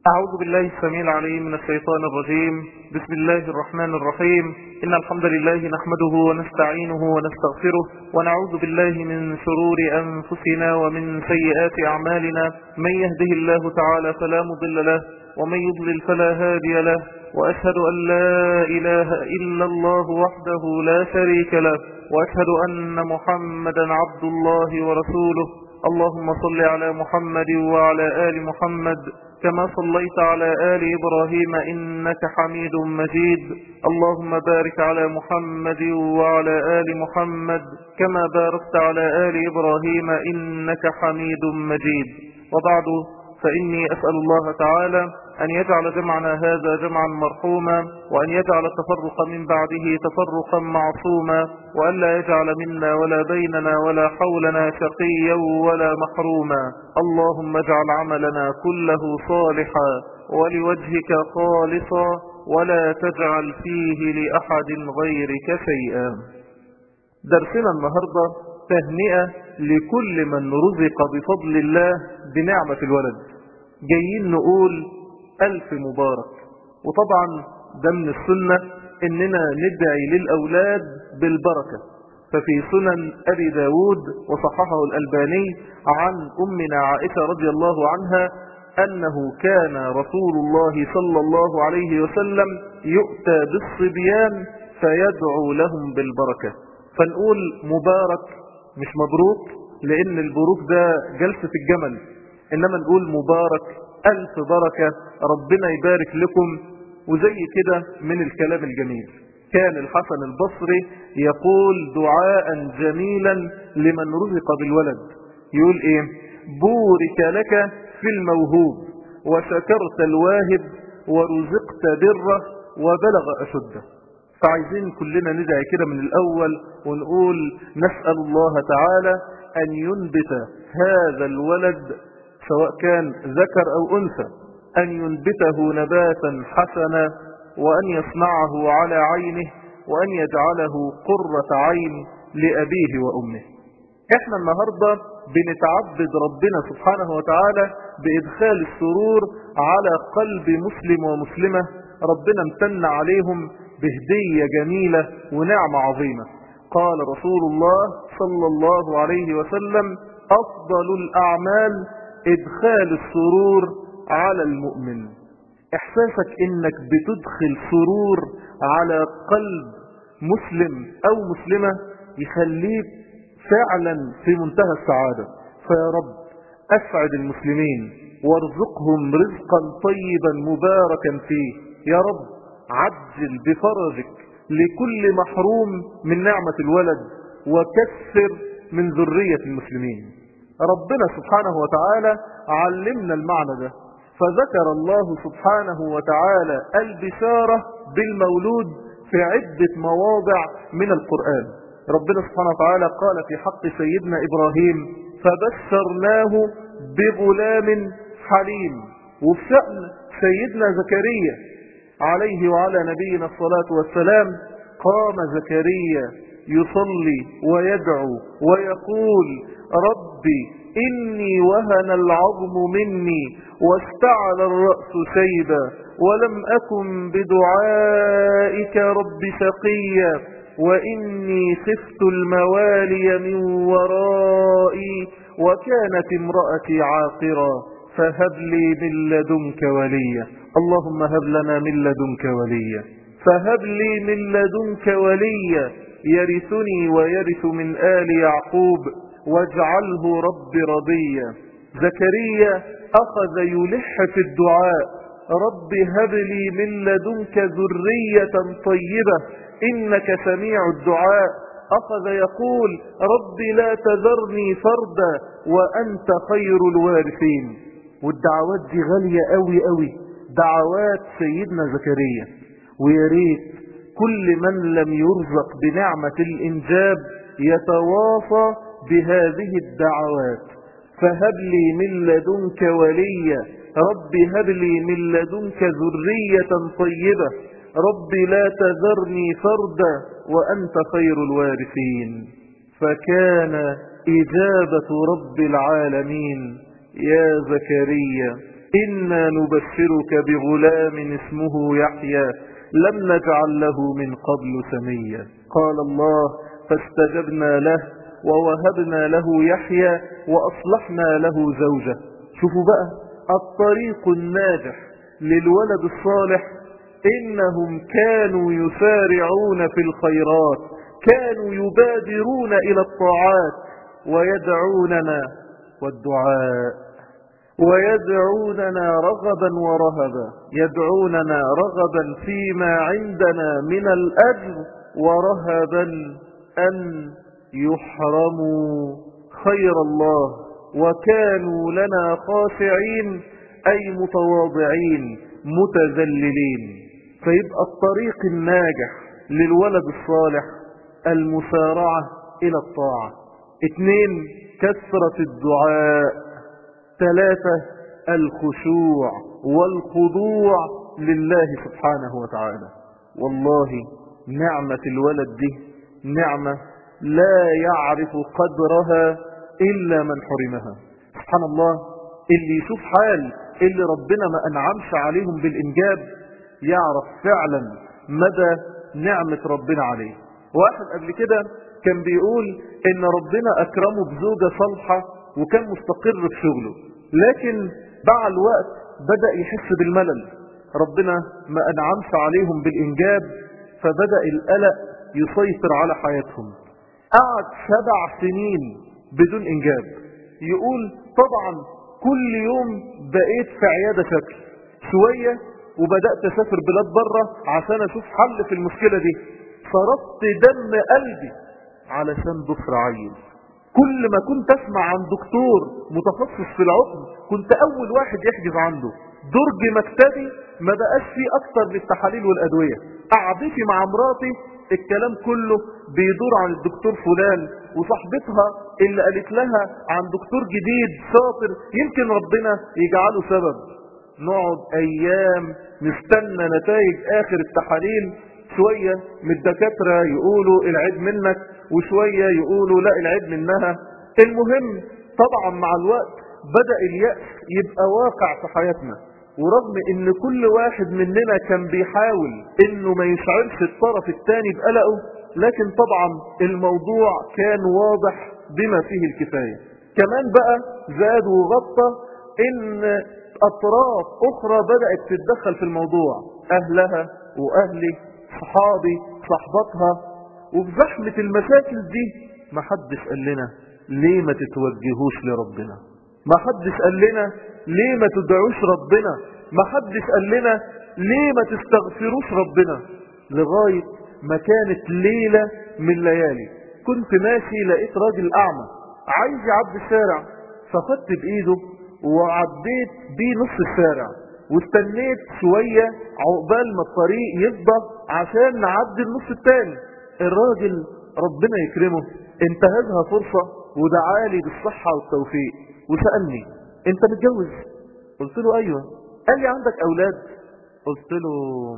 أعوذ بالله السميع العليم من الشيطان الرجيم بسم الله الرحمن الرحيم إن الحمد لله نحمده ونستعينه ونستغفره ونعوذ بالله من شرور أنفسنا ومن سيئات أعمالنا من يهده الله تعالى فلا مضل له ومن يضلل فلا هادي له وأشهد أن لا إله إلا الله وحده لا شريك له وأشهد أن محمدا عبد الله ورسوله اللهم صل على محمد وعلى آل محمد كما صليت على آل إبراهيم إنك حميد مجيد اللهم بارك على محمد وعلى آل محمد كما باركت على آل إبراهيم إنك حميد مجيد وبعد فإني أسأل الله تعالى أن يجعل جمعنا هذا جمعا مرحوما وأن يجعل التفرق من بعده تفرقا معصوما وأن لا يجعل منا ولا بيننا ولا حولنا شقيا ولا محروما اللهم اجعل عملنا كله صالحا ولوجهك خالصا ولا تجعل فيه لأحد غيرك شيئا درسنا النهاردة تهنئة لكل من رزق بفضل الله بنعمة الولد جايين نقول ألف مبارك وطبعا ده من السنة إننا ندعي للأولاد بالبركة ففي سنن أبي داود وصححه الألباني عن أمنا عائشة رضي الله عنها أنه كان رسول الله صلى الله عليه وسلم يؤتى بالصبيان فيدعو لهم بالبركة فنقول مبارك مش مبروك لأن البروك ده جلسة الجمل إنما نقول مبارك ألف بركة ربنا يبارك لكم وزي كده من الكلام الجميل كان الحسن البصري يقول دعاء جميلا لمن رزق بالولد يقول ايه بورك لك في الموهوب وشكرت الواهب ورزقت بره وبلغ أشده فعايزين كلنا ندعي كده من الأول ونقول نسأل الله تعالى أن ينبت هذا الولد سواء كان ذكر أو أنثى أن ينبته نباتا حسنا وأن يصنعه على عينه وأن يجعله قرة عين لأبيه وأمه احنا النهاردة بنتعبد ربنا سبحانه وتعالى بإدخال السرور على قلب مسلم ومسلمة ربنا امتن عليهم بهدية جميلة ونعمة عظيمة قال رسول الله صلى الله عليه وسلم أفضل الأعمال إدخال السرور على المؤمن إحساسك إنك بتدخل سرور على قلب مسلم أو مسلمة يخليك فعلا في منتهى السعادة فيا رب أسعد المسلمين وارزقهم رزقا طيبا مباركا فيه يا رب عجل بفرجك لكل محروم من نعمة الولد وكثر من ذرية المسلمين ربنا سبحانه وتعالى علمنا المعنى ده فذكر الله سبحانه وتعالى البشارة بالمولود في عدة مواضع من القرآن ربنا سبحانه وتعالى قال في حق سيدنا إبراهيم فبشرناه بغلام حليم وفي شأن سيدنا زكريا عليه وعلى نبينا الصلاة والسلام قام زكريا يصلي ويدعو ويقول ربي إني وهن العظم مني واستعل الرأس شيبا ولم أكن بدعائك رب شقيا وإني خفت الموالي من ورائي وكانت امرأتي عاقرا فهب لي من لدنك وليا اللهم هب لنا من لدنك وليا فهب لي من لدنك وليا يرثني ويرث من آل يعقوب واجعله رب رضيا زكريا أخذ يلح في الدعاء رب هب لي من لدنك ذرية طيبة إنك سميع الدعاء أخذ يقول رب لا تذرني فردا وأنت خير الوارثين والدعوات دي غالية قوي قوي دعوات سيدنا زكريا ويريد كل من لم يرزق بنعمة الإنجاب يتواصى بهذه الدعوات فهب لي من لدنك وليا رب هب لي من لدنك ذرية طيبة رب لا تذرني فردا وأنت خير الوارثين فكان إجابة رب العالمين يا زكريا إنا نبشرك بغلام اسمه يحيى لم نجعل له من قبل سميا قال الله فاستجبنا له ووهبنا له يحيى وأصلحنا له زوجة شوفوا بقى الطريق الناجح للولد الصالح إنهم كانوا يسارعون في الخيرات كانوا يبادرون إلى الطاعات ويدعوننا والدعاء ويدعوننا رغبا ورهبا يدعوننا رغبا فيما عندنا من الأجر ورهبا أن يحرموا خير الله وكانوا لنا خاشعين أي متواضعين متذللين فيبقى الطريق الناجح للولد الصالح المسارعة إلى الطاعة اثنين كثرة الدعاء ثلاثة الخشوع والخضوع لله سبحانه وتعالى والله نعمة الولد دي نعمة لا يعرف قدرها إلا من حرمها سبحان الله اللي يشوف حال اللي ربنا ما أنعمش عليهم بالإنجاب يعرف فعلا مدى نعمة ربنا عليه واحد قبل كده كان بيقول ان ربنا اكرمه بزوجة صالحة وكان مستقر في شغله لكن مع الوقت بدأ يحس بالملل ربنا ما انعمش عليهم بالانجاب فبدأ القلق يسيطر على حياتهم قعد سبع سنين بدون انجاب يقول طبعا كل يوم بقيت في عيادة شكل شوية وبدأت اسافر بلاد بره عشان اشوف حل في المشكلة دي صرفت دم قلبي علشان ضفر عيل كل ما كنت اسمع عن دكتور متخصص في العقم كنت اول واحد يحجز عنده درج مكتبي ما بقاش فيه اكتر من التحاليل والادوية قعدتي مع مراتي الكلام كله بيدور عن الدكتور فلان وصاحبتها اللي قالت لها عن دكتور جديد شاطر يمكن ربنا يجعله سبب نقعد ايام نستنى نتائج اخر التحاليل شوية من الدكاترة يقولوا العيب منك وشوية يقولوا لا العيب منها المهم طبعا مع الوقت بدأ اليأس يبقى واقع في حياتنا ورغم ان كل واحد مننا كان بيحاول انه ما يشعرش الطرف الثاني بقلقه لكن طبعا الموضوع كان واضح بما فيه الكفاية كمان بقى زاد وغطى ان اطراف اخرى بدأت تتدخل في الموضوع اهلها واهلي صحابي صحبتها وفي زحمة المشاكل دي ما حدش قال لنا ليه ما تتوجهوش لربنا ما حدش قال لنا ليه ما تدعوش ربنا ما حدش قال لنا ليه ما تستغفروش ربنا لغاية ما كانت ليلة من ليالي كنت ماشي لقيت راجل اعمى عايز يعدي الشارع فخدت بايده وعديت بيه نص الشارع واستنيت شوية عقبال ما الطريق يفضى عشان نعدي النص التاني الراجل ربنا يكرمه انتهزها فرصة ودعالي بالصحة والتوفيق وسألني انت متجوز قلت له ايوه قال لي عندك اولاد قلت له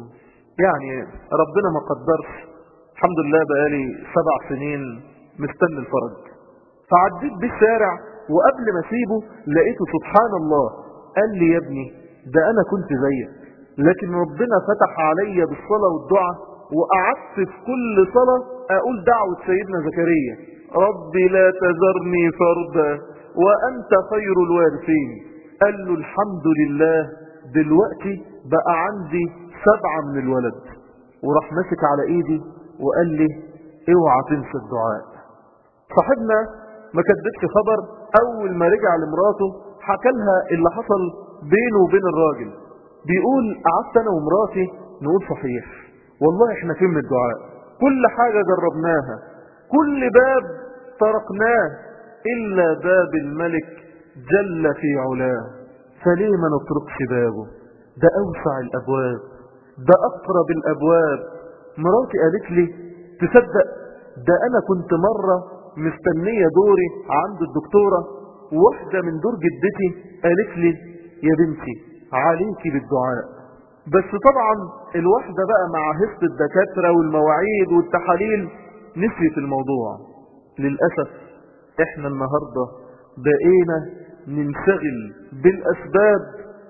يعني ربنا ما قدرش الحمد لله بقالي سبع سنين مستني الفرج فعديت بالشارع وقبل ما اسيبه لقيته سبحان الله قال لي يا ابني ده انا كنت زيك لكن ربنا فتح عليا بالصلاة والدعاء وقعدت في كل صلاة اقول دعوة سيدنا زكريا ربي لا تذرني فردا وانت خير الوارثين قال له الحمد لله دلوقتي بقى عندي سبعة من الولد وراح ماسك على ايدي وقال لي اوعى تنسى الدعاء صاحبنا ما كدبش خبر اول ما رجع لمراته حكى لها اللي حصل بينه وبين الراجل بيقول قعدت انا ومراتي نقول صحيح والله احنا فين من الدعاء كل حاجة جربناها كل باب طرقناه الا باب الملك جل في علاه فليه ما نطرقش بابه ده اوسع الابواب ده اقرب الابواب مراتي قالت لي تصدق ده انا كنت مرة مستنية دوري عند الدكتورة واحدة من دور جدتي قالت لي يا بنتي عليكي بالدعاء بس طبعا الواحدة بقى مع هست الدكاترة والمواعيد والتحاليل نسيت الموضوع للأسف احنا النهاردة بقينا ننشغل بالأسباب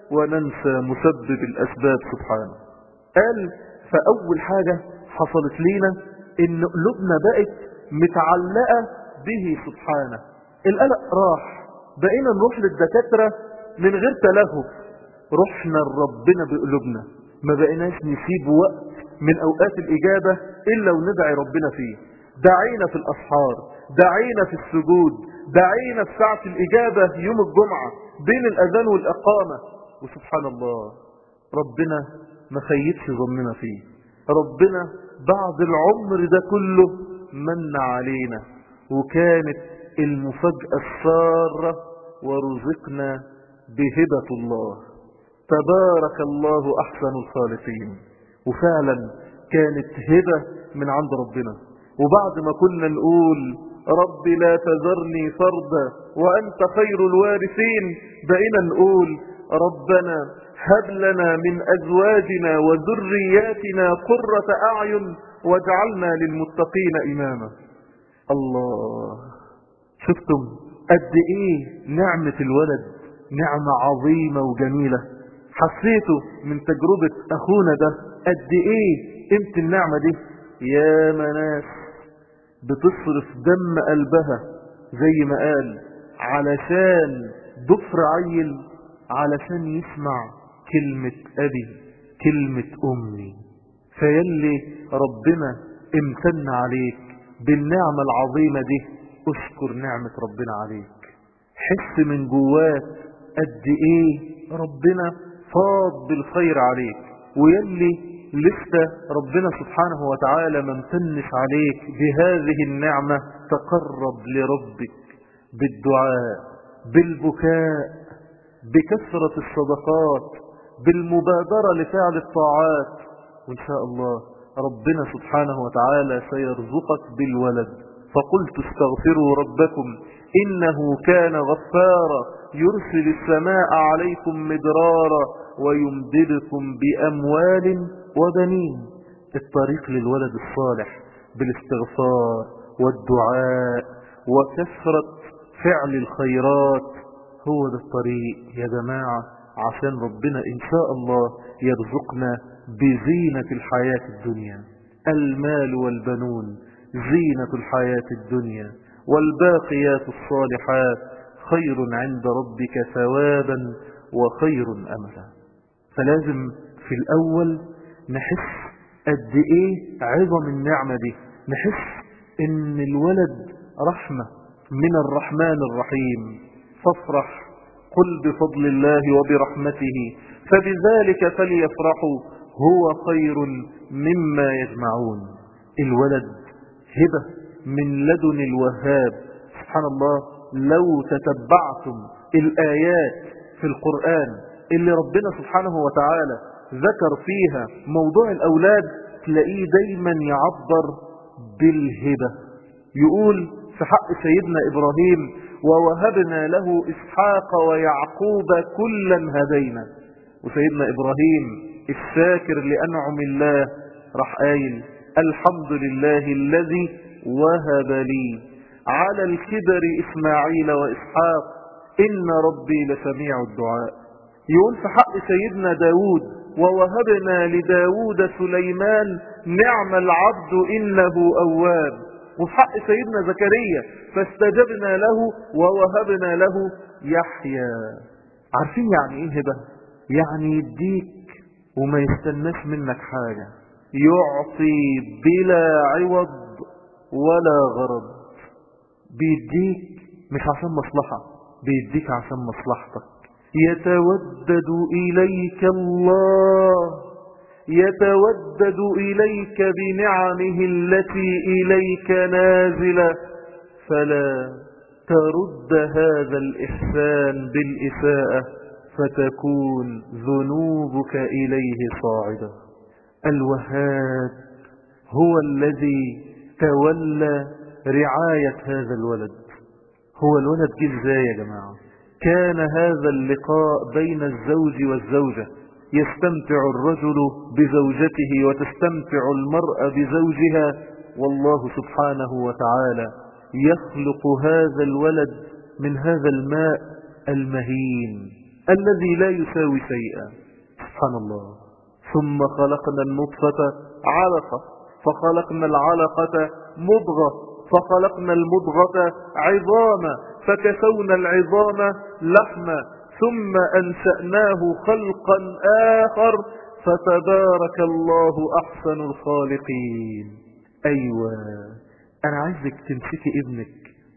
وننسى مسبب الأسباب سبحانه قال فأول حاجة حصلت لينا إن قلوبنا بقت متعلقة به سبحانه القلق راح بقينا نروح للدكاترة من غير تلهف رحنا لربنا بقلوبنا ما بقيناش نسيب وقت من أوقات الإجابة إلا وندعي ربنا فيه دعينا في الأسحار دعينا في السجود دعينا في ساعة الإجابة يوم الجمعة بين الأذان والإقامة وسبحان الله ربنا ما خيبش ظننا فيه ربنا بعد العمر ده كله من علينا وكانت المفاجأة السارة ورزقنا بهبة الله تبارك الله أحسن الخالقين وفعلا كانت هبة من عند ربنا وبعد ما كنا نقول رب لا تذرني فردا وأنت خير الوارثين بقينا نقول ربنا هب لنا من أزواجنا وذرياتنا قرة أعين واجعلنا للمتقين إماما الله شفتم قد ايه نعمة الولد نعمة عظيمة وجميلة حسيتوا من تجربة اخونا ده قد ايه قيمة النعمة دي يا مناس بتصرف دم قلبها زي ما قال علشان ضفر عيل علشان يسمع كلمة ابي كلمة امي فيلي ربنا امتن عليك بالنعمة العظيمة دي اشكر نعمة ربنا عليك حس من جواك قد ايه ربنا فاض بالخير عليك ويلي لسه ربنا سبحانه وتعالى ما امتنش عليك بهذه النعمة تقرب لربك بالدعاء بالبكاء بكثرة الصدقات بالمبادرة لفعل الطاعات وإن شاء الله ربنا سبحانه وتعالى سيرزقك بالولد فقلت استغفروا ربكم إنه كان غفارا يرسل السماء عليكم مدرارا ويمددكم بأموال وبنين الطريق للولد الصالح بالاستغفار والدعاء وكثرة فعل الخيرات هو ده الطريق يا جماعة عشان ربنا إن شاء الله يرزقنا بزينة الحياة الدنيا المال والبنون زينة الحياة الدنيا والباقيات الصالحات خير عند ربك ثوابا وخير أملا فلازم في الأول نحس قد إيه عظم النعمة دي نحس إن الولد رحمة من الرحمن الرحيم فافرح قل بفضل الله وبرحمته فبذلك فليفرحوا هو خير مما يجمعون الولد هبة من لدن الوهاب سبحان الله لو تتبعتم الآيات في القرآن اللي ربنا سبحانه وتعالى ذكر فيها موضوع الأولاد تلاقيه دايما يعبر بالهبة يقول في حق سيدنا إبراهيم ووهبنا له إسحاق ويعقوب كلا هدينا وسيدنا إبراهيم الشاكر لأنعم الله راح قايل الحمد لله الذي وهب لي على الكبر إسماعيل وإسحاق إن ربي لسميع الدعاء يقول في حق سيدنا داود ووهبنا لداود سليمان نعم العبد إنه أواب وفي حق سيدنا زكريا فاستجبنا له ووهبنا له يحيى عارفين يعني ايه هبه يعني يديك وما يستناش منك حاجة يعطي بلا عوض ولا غرض بيديك مش عشان مصلحة بيديك عشان مصلحتك يتودد إليك الله يتودد إليك بنعمه التي إليك نازلة فلا ترد هذا الإحسان بالإساءة فتكون ذنوبك إليه صاعدة الوهاب هو الذي تولى رعاية هذا الولد هو الولد جه ازاي يا جماعة كان هذا اللقاء بين الزوج والزوجة يستمتع الرجل بزوجته وتستمتع المرأة بزوجها والله سبحانه وتعالى يخلق هذا الولد من هذا الماء المهين الذي لا يساوي شيئا سبحان الله ثم خلقنا النطفة علقة فخلقنا العلقة مضغة فخلقنا المضغة عظاما فكسونا العظام لحما ثم أنشأناه خلقا آخر فتبارك الله أحسن الخالقين أيوة أنا عايزك تمسكي ابنك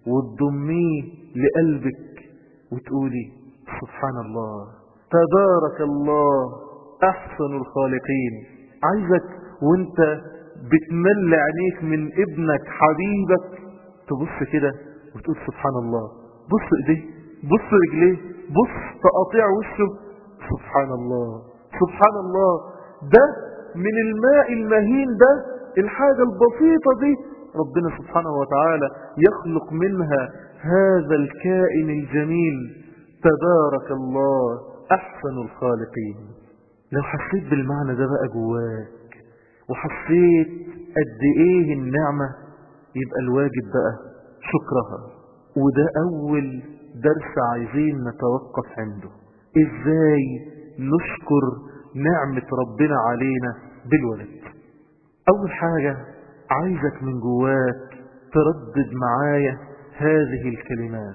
وتضميه لقلبك وتقولي سبحان الله تبارك الله أحسن الخالقين عايزك وانت بتمل عينيك من ابنك حبيبك تبص كده وتقول سبحان الله بص ايديه بص رجليه بص تقاطيع وشه سبحان الله سبحان الله ده من الماء المهين ده الحاجة البسيطة دي ربنا سبحانه وتعالى يخلق منها هذا الكائن الجميل تبارك الله أحسن الخالقين لو حسيت بالمعنى ده بقى جواك وحسيت قد ايه النعمة يبقى الواجب بقى شكرها وده أول درس عايزين نتوقف عنده ازاي نشكر نعمة ربنا علينا بالولد أول حاجة عايزك من جواك تردد معايا هذه الكلمات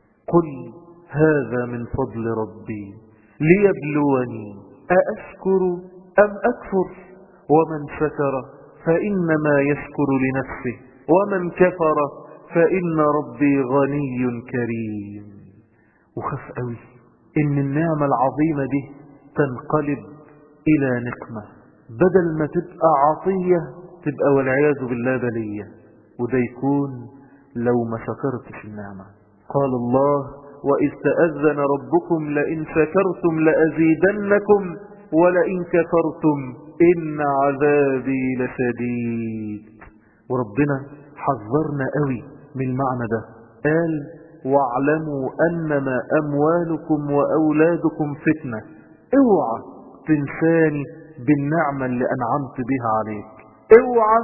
قل هذا من فضل ربي ليبلوني أأشكر أم أكفر ومن شكر فإنما يشكر لنفسه ومن كفر فإن ربي غني كريم وخف قوي إن النعمة العظيمة دي تنقلب إلى نقمة بدل ما تبقى عطية تبقى والعياذ بالله بلية وده يكون لو ما شكرتش النعمة قال الله وإذ تأذن ربكم لئن شكرتم لأزيدنكم ولئن كفرتم إن عذابي لشديد وربنا حذرنا قوي من المعنى ده قال واعلموا أنما أموالكم وأولادكم فتنة اوعى تنساني بالنعمة اللي أنعمت بها عليك اوعى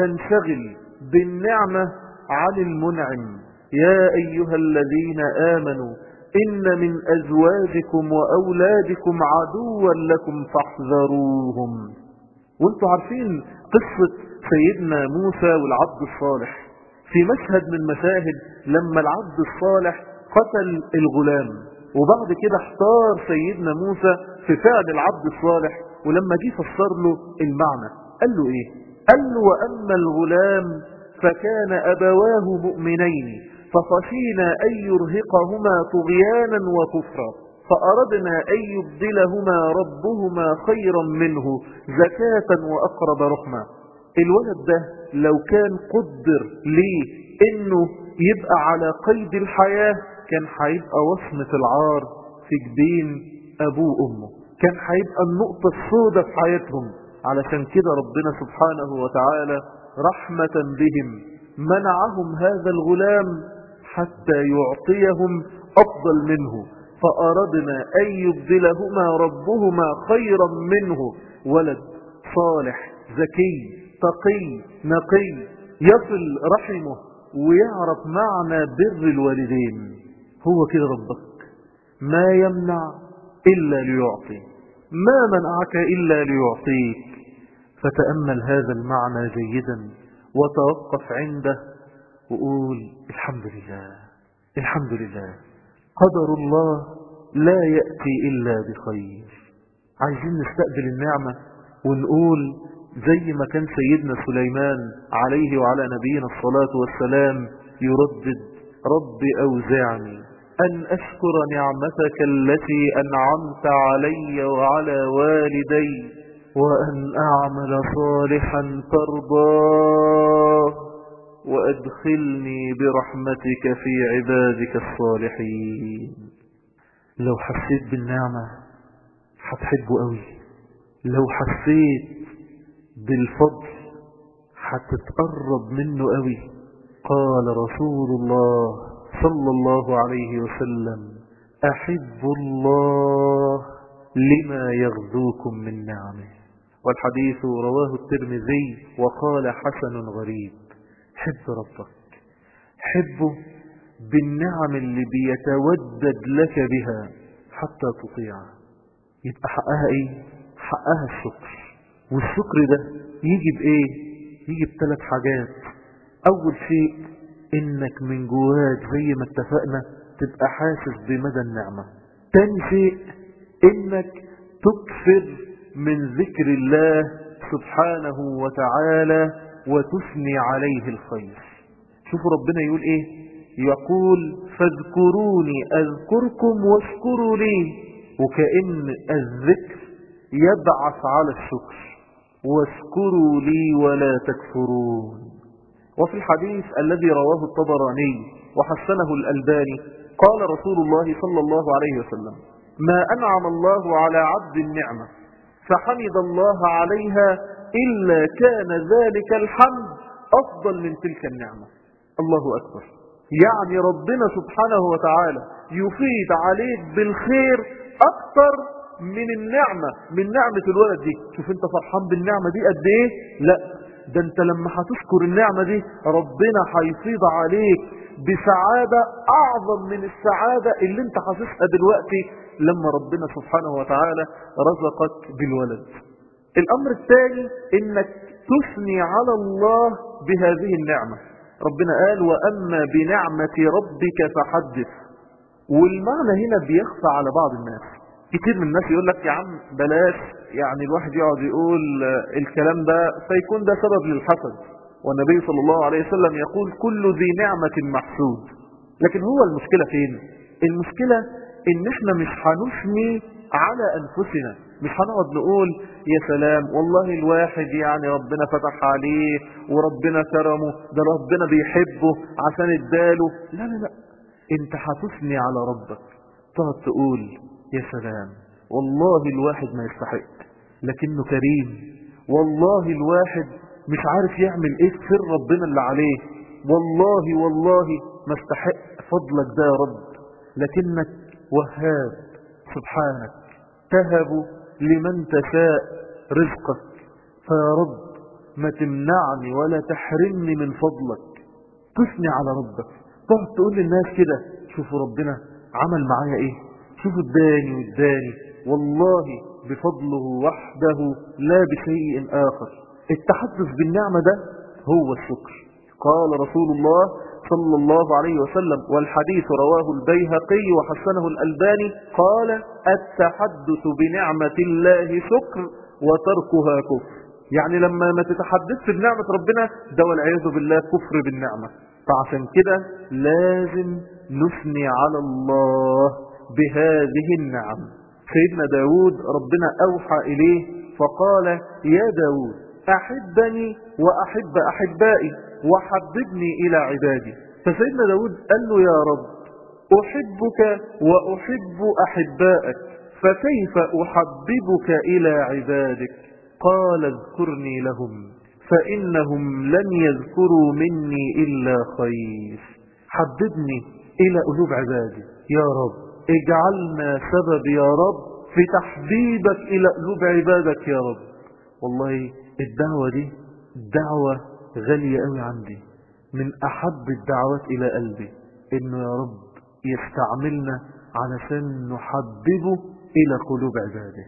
تنشغل بالنعمة عن المنعم يا أيها الذين آمنوا إن من أزواجكم وأولادكم عدوا لكم فاحذروهم وانتوا عارفين قصة سيدنا موسى والعبد الصالح في مشهد من مشاهد لما العبد الصالح قتل الغلام وبعد كده احتار سيدنا موسى في فعل العبد الصالح ولما جه فسر له المعنى قال له ايه قال له وأما الغلام فكان أبواه مؤمنين فخشينا أن يرهقهما طغيانا وكفرا فأردنا أن يبدلهما ربهما خيرا منه زكاة وأقرب رحمة الولد ده لو كان قدر ليه انه يبقى على قيد الحياة كان هيبقى وصمة العار في جبين ابوه وامه كان هيبقى النقطة السوداء في حياتهم علشان كده ربنا سبحانه وتعالى رحمة بهم منعهم هذا الغلام حتى يعطيهم أفضل منه فأردنا أن يبدلهما ربهما خيرا منه ولد صالح ذكي تقي نقي يصل رحمه ويعرف معنى بر الوالدين هو كده ربك ما يمنع إلا ليعطي ما منعك إلا ليعطيك فتأمل هذا المعنى جيدا وتوقف عنده وقول الحمد لله الحمد لله قدر الله لا يأتي إلا بخير عايزين نستقبل النعمة ونقول زي ما كان سيدنا سليمان عليه وعلى نبينا الصلاة والسلام يردد رب أوزعني أن أشكر نعمتك التي أنعمت علي وعلى والدي وأن أعمل صالحا ترضاه وأدخلني برحمتك في عبادك الصالحين لو حسيت بالنعمة هتحبه قوي لو حسيت بالفضل هتتقرب منه قوي قال رسول الله صلى الله عليه وسلم أحب الله لما يغذوكم من نعمه والحديث رواه الترمذي وقال حسن غريب حب ربك حبه بالنعم اللي بيتودد لك بها حتى تطيعه يبقى حقها ايه حقها الشكر والشكر ده يجي بايه يجي بثلاث حاجات اول شيء انك من جواك زي ما اتفقنا تبقى حاسس بمدى النعمة تاني شيء انك تكثر من ذكر الله سبحانه وتعالى وتثني عليه الخير شوفوا ربنا يقول ايه يقول فاذكروني اذكركم واشكروا لي وكأن الذكر يبعث على الشكر واشكروا لي ولا تكفرون وفي الحديث الذي رواه الطبراني وحسنه الألباني قال رسول الله صلى الله عليه وسلم ما أنعم الله على عبد النعمة فحمد الله عليها إلا كان ذلك الحمد أفضل من تلك النعمة الله أكبر يعني ربنا سبحانه وتعالى يفيد عليك بالخير أكثر من النعمة من نعمة الولد دي شوف انت فرحان بالنعمة دي قد ايه لا ده انت لما هتشكر النعمة دي ربنا هيفيض عليك بسعادة اعظم من السعادة اللي انت حاسسها دلوقتي لما ربنا سبحانه وتعالى رزقك بالولد الامر الثاني انك تثني على الله بهذه النعمة ربنا قال واما بنعمة ربك فحدث والمعنى هنا بيخفى على بعض الناس كتير من الناس يقول لك يا عم بلاش يعني الواحد يقعد يقول الكلام ده فيكون ده سبب للحسد والنبي صلى الله عليه وسلم يقول كل ذي نعمة محسود لكن هو المشكلة فين المشكلة ان احنا مش هنثني على انفسنا مش هنقعد نقول يا سلام والله الواحد يعني ربنا فتح عليه وربنا كرمه ده ربنا بيحبه عشان اداله لا لا لا انت هتثني على ربك تقعد تقول يا سلام والله الواحد ما يستحق لكنه كريم والله الواحد مش عارف يعمل ايه في سر ربنا اللي عليه والله والله ما استحق فضلك ده يا رب لكنك وهاب سبحانك تهب لمن تشاء رزقك فيا رب ما تمنعني ولا تحرمني من فضلك تثني على ربك تقعد تقول للناس كده شوفوا ربنا عمل معايا ايه شوفوا اداني واداني والله بفضله وحده لا بشيء آخر التحدث بالنعمة ده هو الشكر قال رسول الله صلى الله عليه وسلم والحديث رواه البيهقي وحسنه الألباني قال التحدث بنعمة الله شكر وتركها كفر يعني لما ما تتحدثش بنعمة ربنا ده والعياذ بالله كفر بالنعمة فعشان كده لازم نثني على الله بهذه النعم سيدنا داود ربنا أوحى إليه فقال يا داود أحبني وأحب أحبائي وحببني إلى عبادي فسيدنا داود قال له يا رب أحبك وأحب أحبائك فكيف أحببك إلى عبادك قال اذكرني لهم فإنهم لن يذكروا مني إلا خير حببني إلى قلوب عبادي يا رب اجعلنا سبب يا رب في تحبيبك إلى قلوب عبادك يا رب والله الدعوة دي دعوة غالية قوي عندي من أحب الدعوات إلى قلبي إنه يا رب يستعملنا علشان نحببه إلى قلوب عباده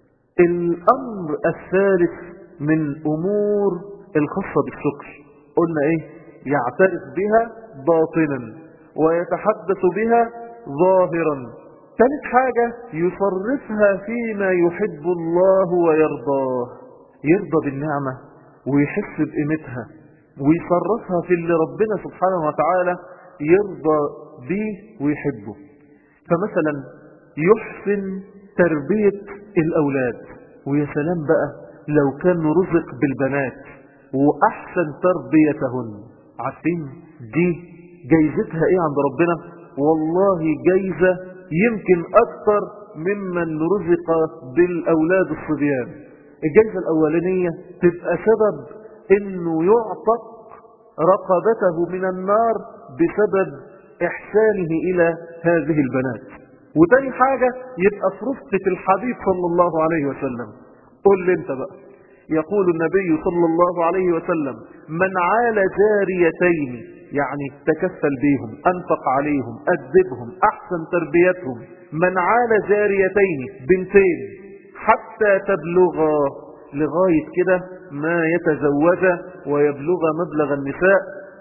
الأمر الثالث من أمور الخاصة بالشكر قلنا إيه يعترف بها باطنا ويتحدث بها ظاهرا ثالث حاجة يصرفها فيما يحب الله ويرضاه يرضى بالنعمة ويحس بقيمتها ويصرفها في اللي ربنا سبحانه وتعالى يرضى به ويحبه فمثلا يحسن تربية الأولاد ويا سلام بقى لو كان رزق بالبنات وأحسن تربيتهن عارفين دي جايزتها ايه عند ربنا والله جايزة يمكن أكثر ممن رزق بالأولاد الصبيان الجايزة الأولانية تبقى سبب انه يعتق رقبته من النار بسبب احسانه الى هذه البنات وتاني حاجة يبقى في رفقة الحبيب صلى الله عليه وسلم قل لي انت بقى يقول النبي صلى الله عليه وسلم من عال جاريتين يعني تكفل بيهم أنفق عليهم أدبهم أحسن تربيتهم من عال جاريتين بنتين حتى تبلغا لغاية كده ما يتزوج ويبلغ مبلغ النساء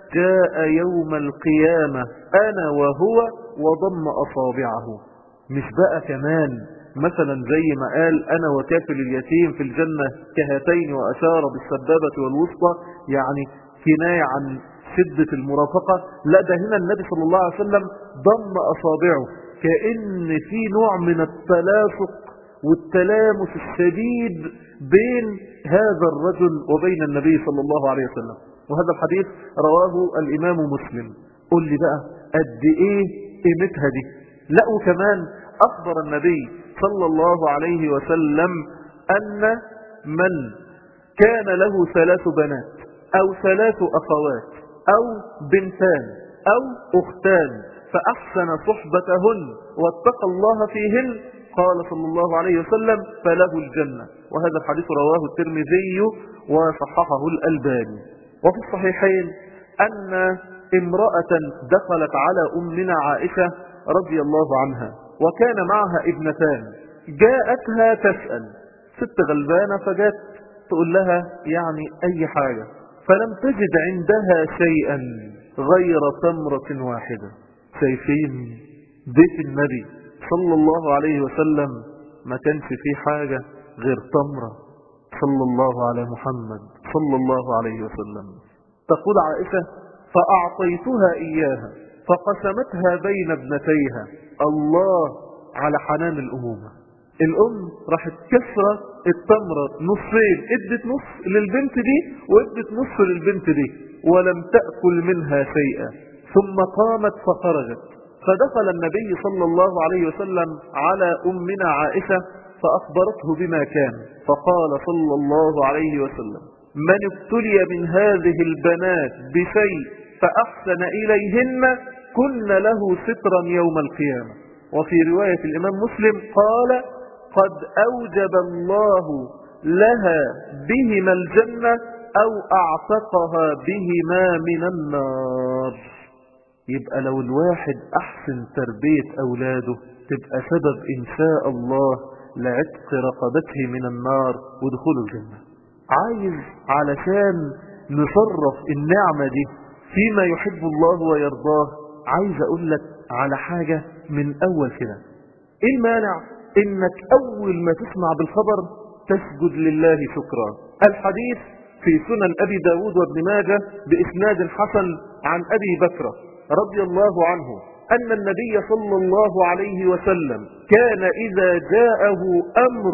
جاء يوم القيامة أنا وهو وضم أصابعه مش بقى كمان مثلا زي ما قال أنا وكافل اليتيم في الجنة كهاتين وأشار بالسبابة والوسطى يعني كناية عن شدة المرافقة لا ده هنا النبي صلى الله عليه وسلم ضم أصابعه كأن في نوع من التلاصق والتلامس الشديد بين هذا الرجل وبين النبي صلى الله عليه وسلم وهذا الحديث رواه الإمام مسلم قل لي بقى قد إيه قيمتها دي لا وكمان أخبر النبي صلى الله عليه وسلم أن من كان له ثلاث بنات أو ثلاث أخوات أو بنتان أو أختان فأحسن صحبتهن واتقى الله فيهن قال صلى الله عليه وسلم فله الجنة وهذا الحديث رواه الترمذي وصححه الألباني وفي الصحيحين أن امرأة دخلت على أمنا عائشة رضي الله عنها وكان معها ابنتان جاءتها تسأل ست غلبانة فجات تقول لها يعني أي حاجة فلم تجد عندها شيئا غير تمرة واحدة شايفين بيت النبي صلى الله عليه وسلم ما كانش فيه حاجة غير تمرة صلى الله على محمد صلى الله عليه وسلم تقول عائشة فأعطيتها إياها فقسمتها بين ابنتيها الله على حنان الأمومة الأم راحت كسرة التمرة نصين ادت نص للبنت دي وادت نص للبنت دي ولم تأكل منها شيئا ثم قامت فخرجت فدخل النبي صلى الله عليه وسلم على أمنا عائشة فأخبرته بما كان فقال صلى الله عليه وسلم من ابتلي من هذه البنات بشيء فأحسن إليهن كن له سترا يوم القيامة وفي رواية الإمام مسلم قال قد أوجب الله لها بهما الجنة أو أعتقها بهما من النار يبقى لو الواحد أحسن تربية أولاده تبقى سبب إن شاء الله لعتق رقبته من النار ودخول الجنة عايز علشان نصرف النعمة دي فيما يحب الله ويرضاه عايز أقول لك على حاجة من أول كده إيه المانع إنك أول ما تسمع بالخبر تسجد لله شكرا الحديث في سنن أبي داود وابن ماجه بإسناد حسن عن أبي بكر رضي الله عنه أن النبي صلى الله عليه وسلم كان إذا جاءه أمر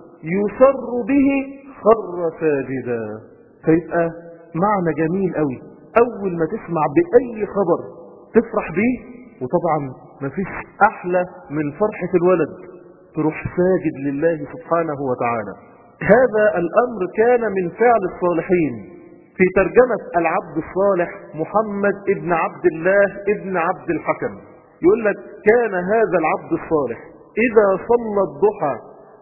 يسر به خر ساجدا فيبقى معنى جميل قوي أول ما تسمع بأي خبر تفرح بيه وطبعا مفيش أحلى من فرحة الولد تروح ساجد لله سبحانه وتعالى هذا الأمر كان من فعل الصالحين في ترجمة العبد الصالح محمد ابن عبد الله ابن عبد الحكم يقول لك كان هذا العبد الصالح إذا صلى الضحى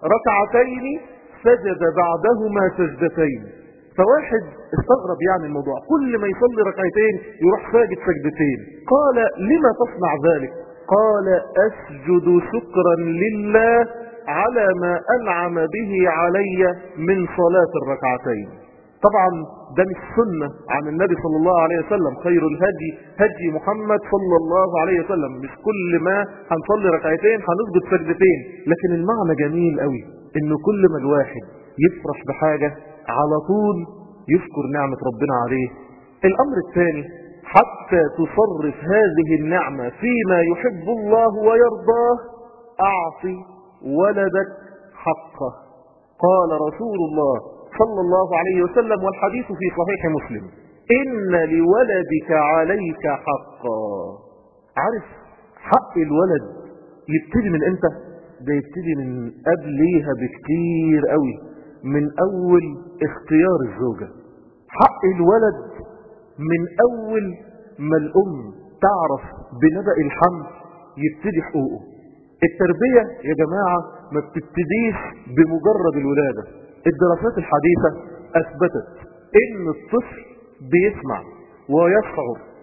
ركعتين سجد بعدهما سجدتين فواحد استغرب يعني الموضوع كل ما يصلي ركعتين يروح ساجد سجدتين قال لما تصنع ذلك قال أسجد شكرا لله على ما أنعم به علي من صلاة الركعتين طبعا ده مش سنة عن النبي صلى الله عليه وسلم خير الهدي هدي محمد صلى الله عليه وسلم مش كل ما هنصلي ركعتين هنسجد سجدتين لكن المعنى جميل قوي انه كل ما الواحد يفرح بحاجة على طول يشكر نعمة ربنا عليه الامر الثاني حتى تصرف هذه النعمة فيما يحب الله ويرضاه اعطي ولدك حقه قال رسول الله صلى الله عليه وسلم والحديث في صحيح مسلم إن لولدك عليك حقا عارف حق الولد يبتدي من امتى ده يبتدي من قبليها بكتير قوي من اول اختيار الزوجة حق الولد من اول ما الام تعرف بنبأ الحمل يبتدي حقوقه التربية يا جماعة ما بتبتديش بمجرد الولادة الدراسات الحديثة اثبتت ان الطفل بيسمع ويشعر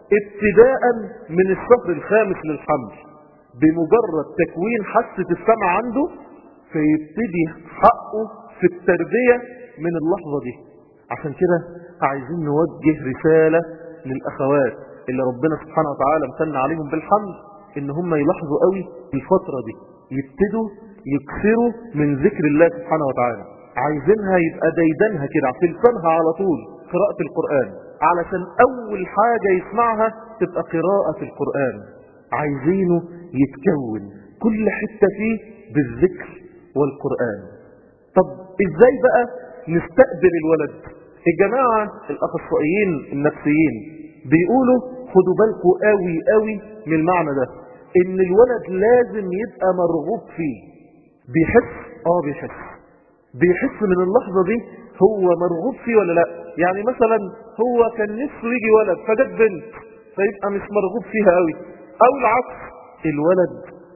ابتداء من الشهر الخامس للحمل بمجرد تكوين حاسة السمع عنده فيبتدي حقه في التربية من اللحظة دي عشان كده عايزين نوجه رسالة للأخوات اللي ربنا سبحانه وتعالى امتن عليهم بالحمل ان هم يلاحظوا قوي الفترة دي يبتدوا يكسروا من ذكر الله سبحانه وتعالى عايزينها يبقى ديدنها كده في لسانها على طول قراءة القرآن علشان أول حاجة يسمعها تبقى قراءة القرآن عايزينه يتكون كل حتة فيه بالذكر والقرآن طب ازاي بقى نستقبل الولد الجماعة الأخصائيين النفسيين بيقولوا خدوا بالكم قوي قوي من المعنى ده ان الولد لازم يبقى مرغوب فيه بيحس اه بيحس بيحس من اللحظة دي هو مرغوب فيه ولا لا يعني مثلا هو كان نفسه يجي ولد فجت بنت فيبقى مش مرغوب فيها قوي او العكس الولد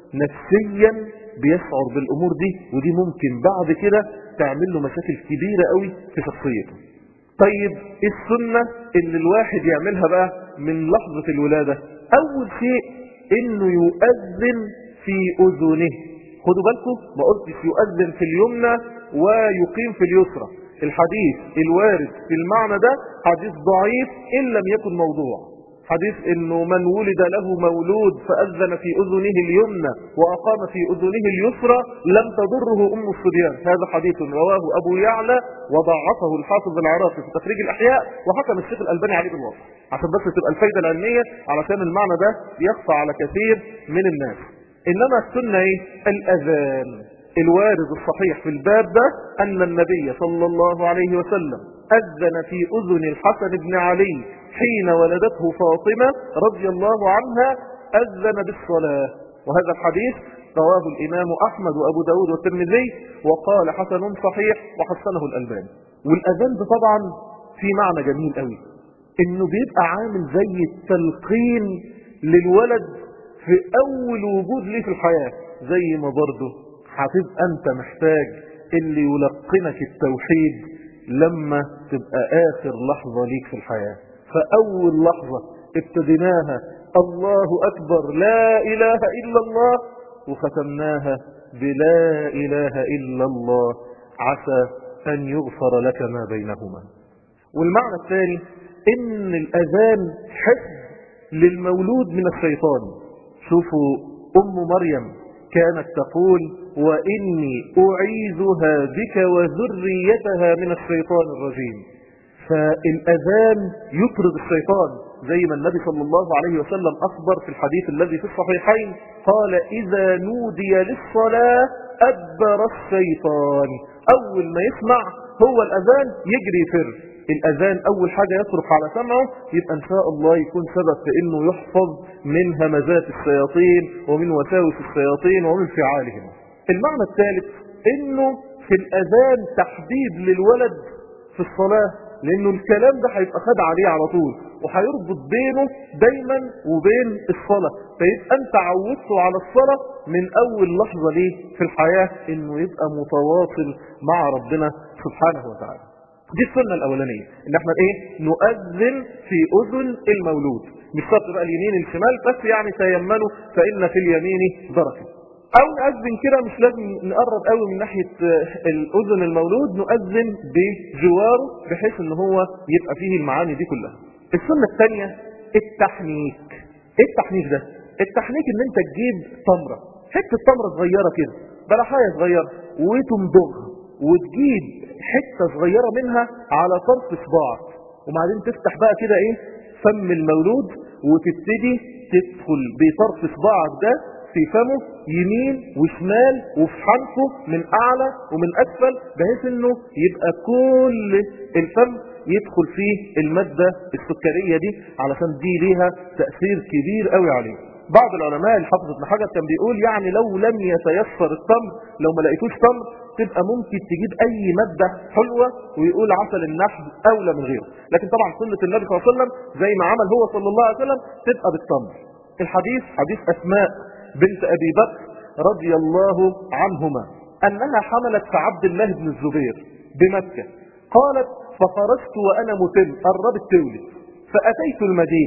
نفسيا بيشعر بالامور دي ودي ممكن بعد كده تعمل له مشاكل كبيرة قوي في شخصيته طيب السنة اللي الواحد يعملها بقى من لحظة الولادة اول شيء انه يؤذن في اذنه خدوا بالكم ما قلتش يؤذن في اليمنى ويقيم في اليسرى الحديث الوارد في المعنى ده حديث ضعيف ان لم يكن موضوع حديث انه من ولد له مولود فاذن في اذنه اليمنى واقام في اذنه اليسرى لم تضره ام الصبيان هذا حديث رواه ابو يعلى وضعفه الحافظ العراقي في تخريج الاحياء وحكم الشيخ الالباني عليه بالوصف عشان بس تبقى الفايده العلميه علشان المعنى ده يخفى على كثير من الناس انما السنه ايه الاذان الوارد الصحيح في الباب ده ان النبي صلى الله عليه وسلم اذن في اذن الحسن بن علي حين ولدته فاطمة رضي الله عنها أذن بالصلاة وهذا الحديث رواه الإمام أحمد وأبو داود والترمذي وقال حسن صحيح وحسنه الألباني والأذان ده طبعا في معنى جميل قوي إنه بيبقى عامل زي التلقين للولد في أول وجود ليه في الحياة زي ما برضه هتبقى أنت محتاج اللي يلقنك التوحيد لما تبقى آخر لحظة ليك في الحياة فأول لحظة ابتديناها الله أكبر لا إله إلا الله وختمناها بلا إله إلا الله عسى أن يغفر لك ما بينهما والمعنى الثاني إن الأذان حفظ للمولود من الشيطان شوفوا أم مريم كانت تقول وإني أعيذها بك وذريتها من الشيطان الرجيم فالأذان يطرد الشيطان زي ما النبي صلى الله عليه وسلم أخبر في الحديث الذي في الصحيحين قال إذا نودي للصلاة أدبر الشيطان أول ما يسمع هو الأذان يجري يفر الأذان أول حاجة يصرف على سمعه يبقى إن شاء الله يكون سبب في إنه يحفظ من همزات الشياطين ومن وساوس الشياطين ومن فعالهم المعنى الثالث إنه في الأذان تحديد للولد في الصلاة لانه الكلام ده هيبقى خد عليه على طول وهيربط بينه دايما وبين الصلاة فيبقى انت عودته على الصلاة من اول لحظة ليه في الحياة انه يبقى متواصل مع ربنا سبحانه وتعالى دي السنة الاولانية ان احنا ايه نؤذن في اذن المولود مش شرط بقى اليمين الشمال بس يعني تيمنوا فان في اليمين بركه او نؤذن كده مش لازم نقرب قوي من ناحية الاذن المولود نؤذن بجواره بحيث ان هو يبقى فيه المعاني دي كلها السنة الثانية التحنيك ايه التحنيك ده التحنيك ان انت تجيب تمرة حتة تمرة صغيرة كده بلحاية صغيرة وتمضغها وتجيب حتة صغيرة منها على طرف صباعك وبعدين تفتح بقى كده ايه فم المولود وتبتدي تدخل بطرف صباعك ده في فمه يمين وشمال وفي حنفه من اعلى ومن اسفل بحيث انه يبقى كل الفم يدخل فيه المادة السكرية دي علشان دي ليها تأثير كبير قوي عليه بعض العلماء الحافظ ابن حجر كان بيقول يعني لو لم يتيسر التمر لو ما لقيتوش تمر تبقى ممكن تجيب اي مادة حلوة ويقول عسل النحل اولى من غيره لكن طبعا سنة النبي صلى الله عليه وسلم زي ما عمل هو صلى الله عليه وسلم تبقى بالتمر الحديث حديث اسماء بنت ابي بكر رضي الله عنهما انها حملت في عبد الله بن الزبير بمكة قالت فخرجت وانا متم قربت تولد فاتيت المدينة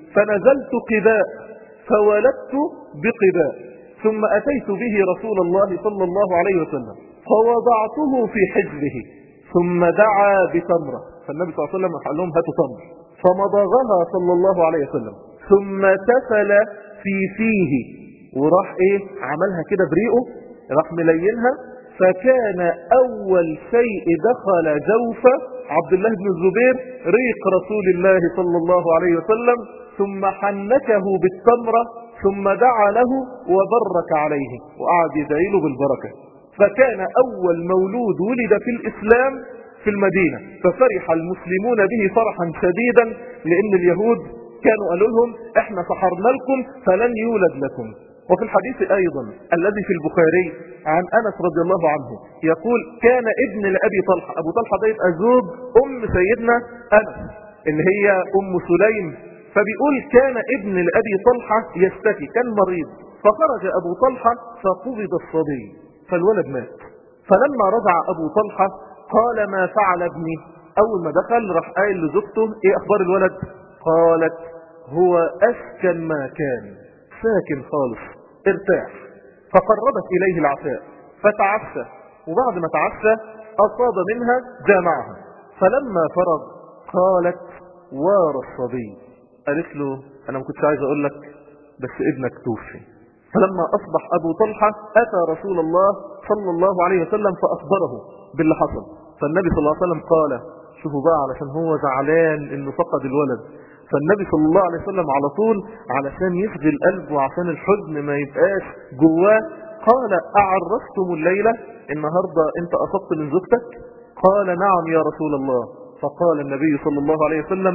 فنزلت قباء فولدت بقباء ثم أتيت به رسول الله صلى الله عليه وسلم فوضعته في حجره ثم دعا بتمرة فالنبي صلى الله عليه وسلم قال لهم هاتوا تمر فمضغها صلى الله عليه وسلم ثم تفل في فيه وراح ايه عملها كده بريقه راح ملينها فكان اول شيء دخل جوف عبد الله بن الزبير ريق رسول الله صلى الله عليه وسلم ثم حنكه بالتمرة ثم دعا له وبرك عليه وقعد يدعيله بالبركة فكان أول مولود ولد في الإسلام في المدينة ففرح المسلمون به فرحا شديدا لأن اليهود كانوا قالوا لهم احنا سحرنا لكم فلن يولد لكم وفي الحديث أيضا الذي في البخاري عن أنس رضي الله عنه يقول كان ابن لأبي طلحة أبو طلحة ده يبقى زوج أم سيدنا أنس اللي هي أم سليم فبيقول كان ابن لأبي طلحة يشتكي كان مريض فخرج أبو طلحة فقبض الصبي فالولد مات فلما رجع أبو طلحة قال ما فعل ابني أول ما دخل راح قايل لزوجته إيه أخبار الولد قالت هو أسكن ما كان ساكن خالص ارتاح فقربت إليه العشاء فتعشى وبعد ما تعشى أصاب منها جامعها فلما فرغ قالت وار الصبي قالت له أنا ما كنتش عايز أقول لك بس ابنك توفي فلما أصبح أبو طلحة أتى رسول الله صلى الله عليه وسلم فأخبره باللي حصل فالنبي صلى الله عليه وسلم قال شوفوا بقى علشان هو زعلان انه فقد الولد فالنبي صلى الله عليه وسلم على طول علشان يشغل قلبه وعشان الحزن ما يبقاش جواه قال أعرفتم الليلة النهاردة انت أصبت من زوجتك قال نعم يا رسول الله فقال النبي صلى الله عليه وسلم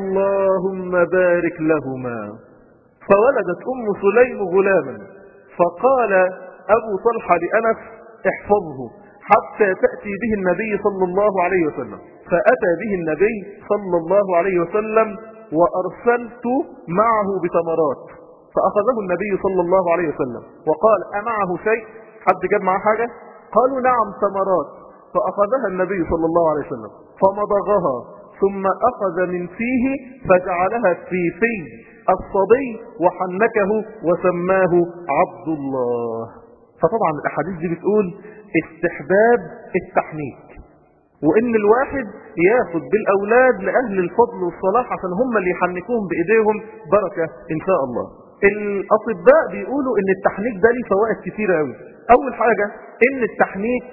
اللهم بارك لهما فولدت أم سليم غلاما فقال أبو طلحة لأنس احفظه حتى تأتي به النبي صلى الله عليه وسلم فأتى به النبي صلى الله عليه وسلم وأرسلت معه بتمرات فأخذه النبي صلى الله عليه وسلم وقال أمعه شيء حد جاب معه حاجة قالوا نعم تمرات فأخذها النبي صلى الله عليه وسلم فمضغها ثم أخذ من فيه فجعلها في في الصبي وحنكه وسماه عبد الله فطبعا الأحاديث دي بتقول استحباب التحنيك وان الواحد ياخد بالاولاد لاهل الفضل والصلاح عشان هم اللي يحنكوهم بايديهم بركة ان شاء الله الاطباء بيقولوا ان التحنيك ده ليه فوائد كتيرة قوي اول حاجة ان التحنيك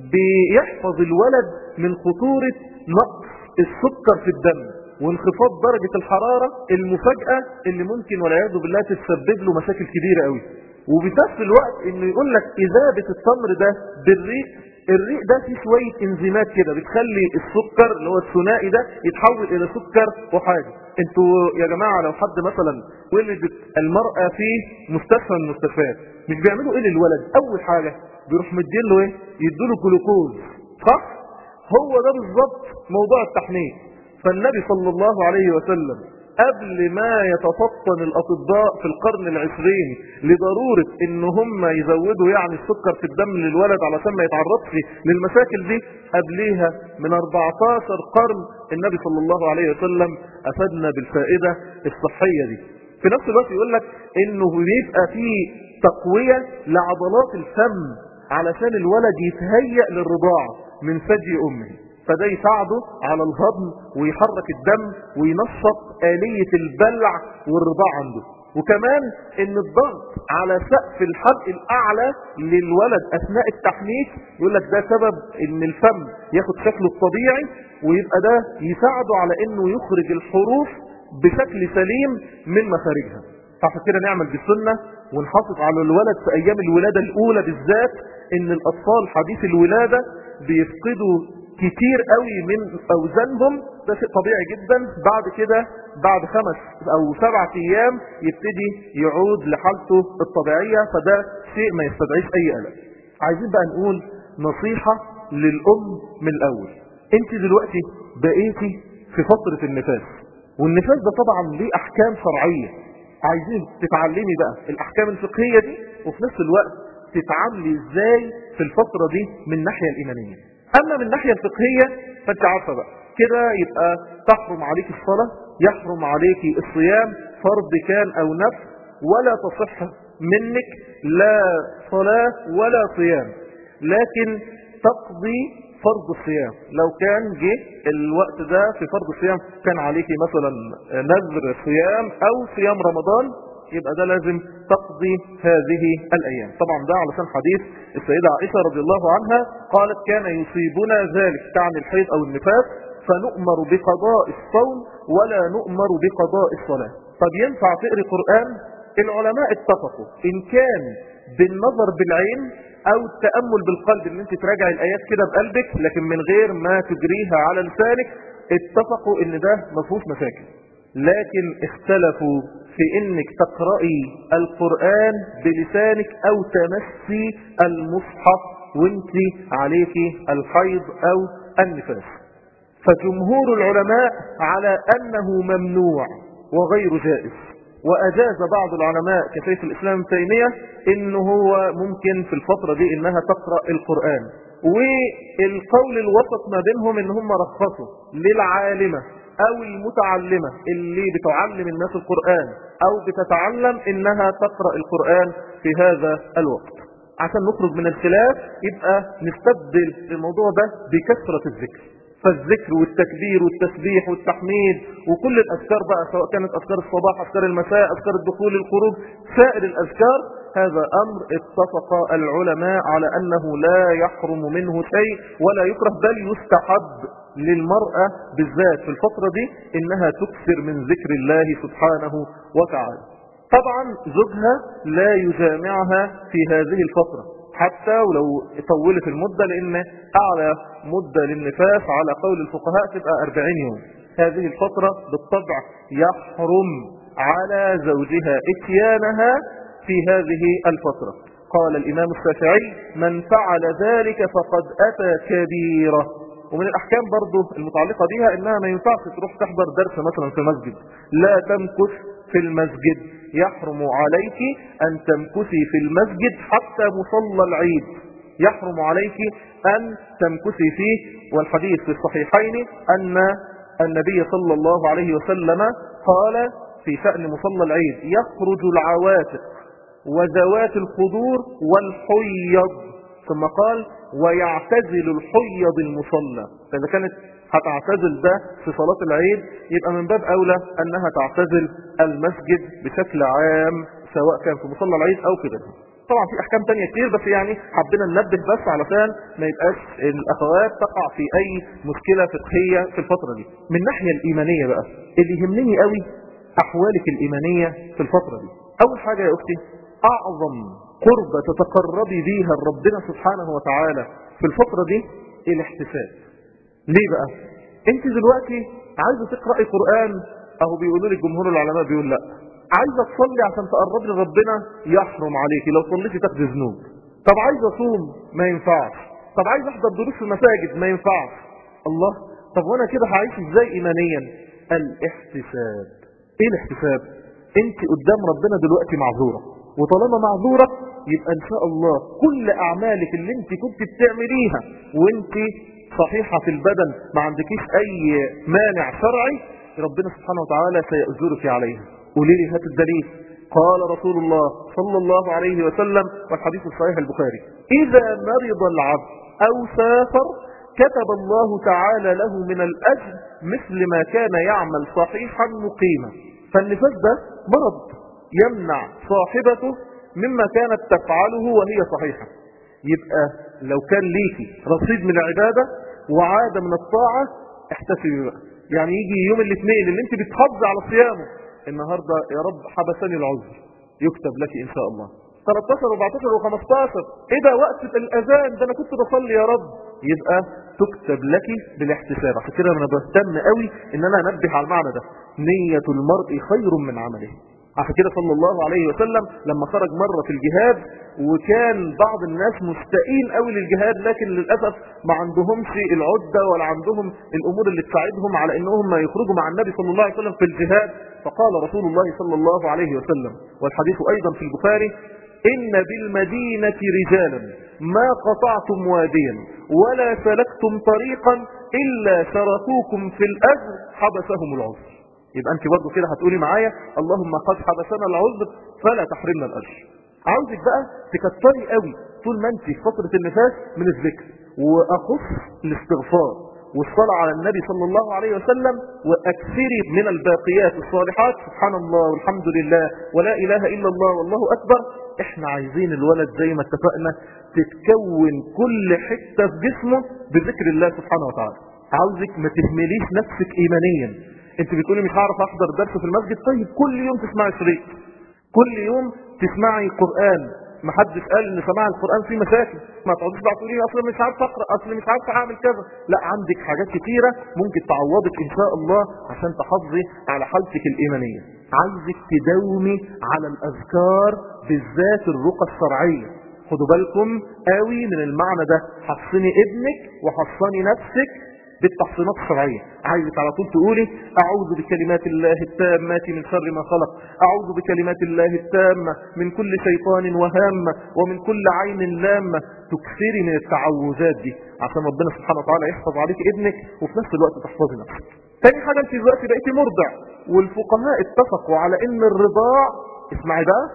بيحفظ الولد من خطورة نقص السكر في الدم وانخفاض درجة الحرارة المفاجأة اللي ممكن والعياذ بالله تسبب له مشاكل كبيرة قوي وبنفس الوقت انه يقول لك اذابة التمر ده بالريق الريق ده فيه شوية انزيمات كده بتخلي السكر اللي هو الثنائي ده يتحول الى سكر وحاجة انتوا يا جماعة لو حد مثلا ولدت المرأة في مستشفى من المستشفيات مش بيعملوا ايه للولد اول حاجة بيروح مدين له ايه يدوله جلوكوز صح هو ده بالظبط موضوع التحنيك فالنبي صلى الله عليه وسلم قبل ما يتفطن الأطباء في القرن العشرين لضرورة ان هم يزودوا يعني السكر في الدم للولد علشان ما يتعرضش للمشاكل دي قبليها من 14 قرن النبي صلى الله عليه وسلم أفادنا بالفائدة الصحية دي في نفس الوقت يقول لك انه بيبقى فيه تقوية لعضلات الفم علشان الولد يتهيأ للرضاعة من ثدي أمه فده يساعده على الهضم ويحرك الدم وينشط آلية البلع والرضاع عنده وكمان ان الضغط على سقف الحلق الاعلى للولد اثناء التحنيك يقول لك ده سبب ان الفم ياخد شكله الطبيعي ويبقى ده يساعده على انه يخرج الحروف بشكل سليم من مخارجها فعشان كده نعمل بالسنة ونحافظ على الولد في ايام الولادة الاولى بالذات ان الاطفال حديث الولادة بيفقدوا كتير قوي من اوزانهم ده شيء طبيعي جدا بعد كده بعد خمس او سبعة ايام يبتدي يعود لحالته الطبيعية فده شيء ما يستدعيش اي قلق عايزين بقى نقول نصيحة للام من الاول انت دلوقتي بقيتي في فترة النفاس والنفاس ده طبعا ليه احكام شرعية عايزين تتعلمي بقى الاحكام الفقهية دي وفي نفس الوقت تتعاملي ازاي في الفترة دي من الناحية الايمانية اما من الناحية الفقهية فانت عارفة بقى كده يبقى تحرم عليك الصلاة يحرم عليك الصيام فرض كان أو نفس ولا تصح منك لا صلاة ولا صيام لكن تقضي فرض الصيام لو كان جه الوقت ده في فرض الصيام كان عليك مثلا نذر صيام أو صيام رمضان يبقى ده لازم تقضي هذه الأيام طبعا ده علشان حديث السيدة عائشة رضي الله عنها قالت كان يصيبنا ذلك تعني الحيض أو النفاس فنؤمر بقضاء الصوم ولا نؤمر بقضاء الصلاة طب ينفع تقري قرآن العلماء اتفقوا إن كان بالنظر بالعين او التأمل بالقلب ان انت تراجع الايات كده بقلبك لكن من غير ما تجريها على لسانك اتفقوا ان ده مفهوش مشاكل لكن اختلفوا في انك تقرأي القرآن بلسانك او تمسي المصحف وانت عليك الحيض او النفاس فجمهور العلماء على انه ممنوع وغير جائز وأجاز بعض العلماء كشيخ الإسلام تيمية إنه هو ممكن في الفترة دي إنها تقرأ القرآن والقول الوسط ما بينهم إن هم رخصوا للعالمة أو المتعلمة اللي بتعلم الناس القرآن أو بتتعلم إنها تقرأ القرآن في هذا الوقت عشان نخرج من الخلاف يبقى نستبدل الموضوع ده بكثرة الذكر فالذكر والتكبير والتسبيح والتحميد وكل الأذكار بقى سواء كانت أذكار الصباح أذكار المساء أذكار الدخول الخروج سائر الأذكار هذا أمر اتفق العلماء على أنه لا يحرم منه شيء ولا يكره بل يستحب للمرأة بالذات في الفترة دي إنها تكثر من ذكر الله سبحانه وتعالى طبعا زوجها لا يجامعها في هذه الفترة حتى ولو طولت المدة لأن أعلى مدة للنفاس على قول الفقهاء تبقى 40 يوم هذه الفترة بالطبع يحرم على زوجها اتيانها في هذه الفترة قال الإمام الشافعي من فعل ذلك فقد أتى كبيرة ومن الأحكام برضو المتعلقة بها إنها ما ينفعش تروح تحضر درس مثلا في مسجد لا تمكث في المسجد يحرم عليك أن تمكثي في المسجد حتى مصلى العيد يحرم عليك أن تمكثي فيه والحديث في الصحيحين أن النبي صلى الله عليه وسلم قال في شأن مصلى العيد يخرج العواتق وذوات الخضور والحيض ثم قال ويعتزل الحيض المصلى فإذا كانت هتعتزل ده في صلاة العيد يبقى من باب أولى أنها تعتزل المسجد بشكل عام سواء كان في مصلى العيد أو في غيره طبعا في أحكام تانية كتير بس يعني حبينا ننبه بس علشان ما يبقاش الأخوات تقع في أي مشكلة فقهية في الفترة دي من الناحية الإيمانية بقى اللي يهمني قوي أحوالك الإيمانية في الفترة دي أول حاجة يا أختي أعظم قربة تتقربي بيها لربنا سبحانه وتعالى في الفترة دي الاحتساب ليه بقى انت دلوقتي عايزة تقرأي قرآن اهو بيقولوا لي جمهور العلماء بيقول لا عايزة تصلي عشان تقربي لربنا يحرم عليكي لو صليتي تاخدي ذنوب طب عايزة اصوم ما ينفعش طب عايز احضر دروس في المساجد ما ينفعش الله طب وانا كده هعيش ازاي ايمانيا الاحتساب ايه الاحتساب انت قدام ربنا دلوقتي معذورة وطالما معذورة يبقى ان شاء الله كل اعمالك اللي انت كنت بتعمليها وانت صحيحة في البدن ما عندكيش اي مانع شرعي ربنا سبحانه وتعالى سيأجرك عليها قولي لي هات الدليل قال رسول الله صلى الله عليه وسلم والحديث الصحيح البخاري إذا مرض العبد أو سافر كتب الله تعالى له من الأجر مثل ما كان يعمل صحيحا مقيما فالنفاس ده مرض يمنع صاحبته مما كانت تفعله وهي صحيحة يبقى لو كان ليكي رصيد من العبادة وعادة من الطاعة احتسبي بقى يعني يجي يوم الاثنين اللي انت بتحافظي على صيامه النهاردة يا رب حبسني العذر يكتب لك ان شاء الله 13 و14 و15 ايه ده وقت الاذان ده انا كنت بصلي يا رب يبقى تكتب لك بالاحتساب عشان كده انا بهتم قوي ان انا انبه على المعنى ده نية المرء خير من عمله عشان كده صلى الله عليه وسلم لما خرج مرة في الجهاد وكان بعض الناس مستقين قوي للجهاد لكن للأسف ما عندهمش العدة ولا عندهم الأمور اللي تساعدهم على أنهم يخرجوا مع النبي صلى الله عليه وسلم في الجهاد فقال رسول الله صلى الله عليه وسلم والحديث أيضا في البخاري إن بالمدينة رجالا ما قطعتم واديا ولا سلكتم طريقا إلا شركوكم في الأجر حبسهم العذر يبقى انت برضه كده هتقولي معايا اللهم قد حبسنا العذر فلا تحرمنا الاجر عاوزك بقى تكتري قوي طول ما انت في فتره النفاس من الذكر واخص الاستغفار والصلاة على النبي صلى الله عليه وسلم وأكثري من الباقيات الصالحات سبحان الله والحمد لله ولا إله إلا الله والله أكبر احنا عايزين الولد زي ما اتفقنا تتكون كل حتة في جسمه بذكر الله سبحانه وتعالى عاوزك ما تهمليش نفسك ايمانيا انت بتقولي مش هعرف احضر درس في المسجد طيب كل يوم تسمعي شريط كل يوم تسمعي قرآن ما حدش قال ان سماع القرآن فيه مشاكل ما تقعديش بقى تقولي اصل مش عارف اقرا اصل مش عارف اعمل كذا لا عندك حاجات كتيره ممكن تعوضك ان شاء الله عشان تحافظي على حالتك الايمانيه عايزك تداومي على الاذكار بالذات الرقى الشرعيه خدوا بالكم قوي من المعنى ده حصني ابنك وحصني نفسك بالتحصينات الشرعية عايزك على طول تقولي أعوذ بكلمات الله التامات من شر ما خلق أعوذ بكلمات الله التامة من كل شيطان وهامة ومن كل عين لامة تكثري من التعوذات دي عشان ربنا سبحانه وتعالى يحفظ عليك ابنك وفي نفس الوقت تحفظي نفسك تاني حاجة انت دلوقتي بقيتي مرضع والفقهاء اتفقوا على ان الرضاع اسمعي بقى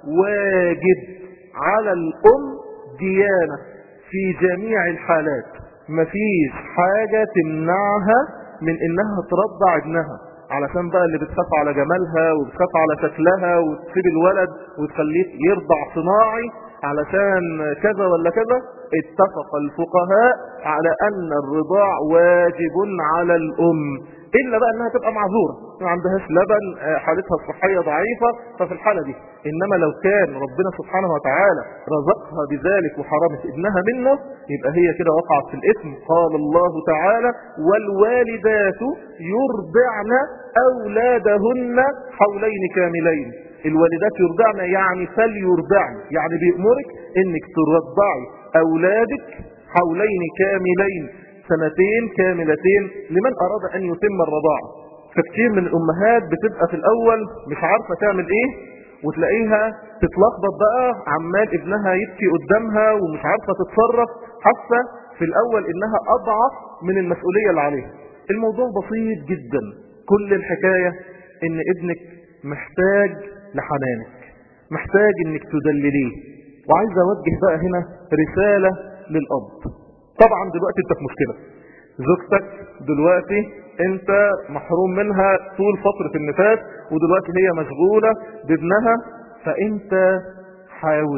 واجب على الام ديانة في جميع الحالات مفيش حاجة تمنعها من انها ترضع ابنها علشان بقى اللي بتخاف على جمالها وبتخاف على شكلها وتسيب الولد وتخليه يرضع صناعي علشان كذا ولا كذا اتفق الفقهاء على ان الرضاع واجب على الام الا بقى انها تبقى معذورة ما عندهاش لبن حالتها الصحية ضعيفة ففي الحالة دي انما لو كان ربنا سبحانه وتعالى رزقها بذلك وحرمت ابنها منه يبقى هي كده وقعت في الاثم قال الله تعالى والوالدات يرضعن اولادهن حولين كاملين الوالدات يرضعن يعني فليرضعن يعني بيأمرك انك ترضعي اولادك حولين كاملين سنتين كاملتين لمن اراد ان يتم الرضاعة فكتير من الامهات بتبقى في الاول مش عارفة تعمل ايه وتلاقيها تتلخبط بقى عمال ابنها يبكي قدامها ومش عارفة تتصرف حتى في الاول انها اضعف من المسؤولية اللي عليها الموضوع بسيط جدا كل الحكاية ان ابنك محتاج لحنانك محتاج انك تدلليه وعايز اوجه بقى هنا رسالة للاب طبعا دلوقتي انت في مشكلة زوجتك دلوقتي انت محروم منها طول فترة النفاس ودلوقتي هي مشغولة بابنها فانت حاول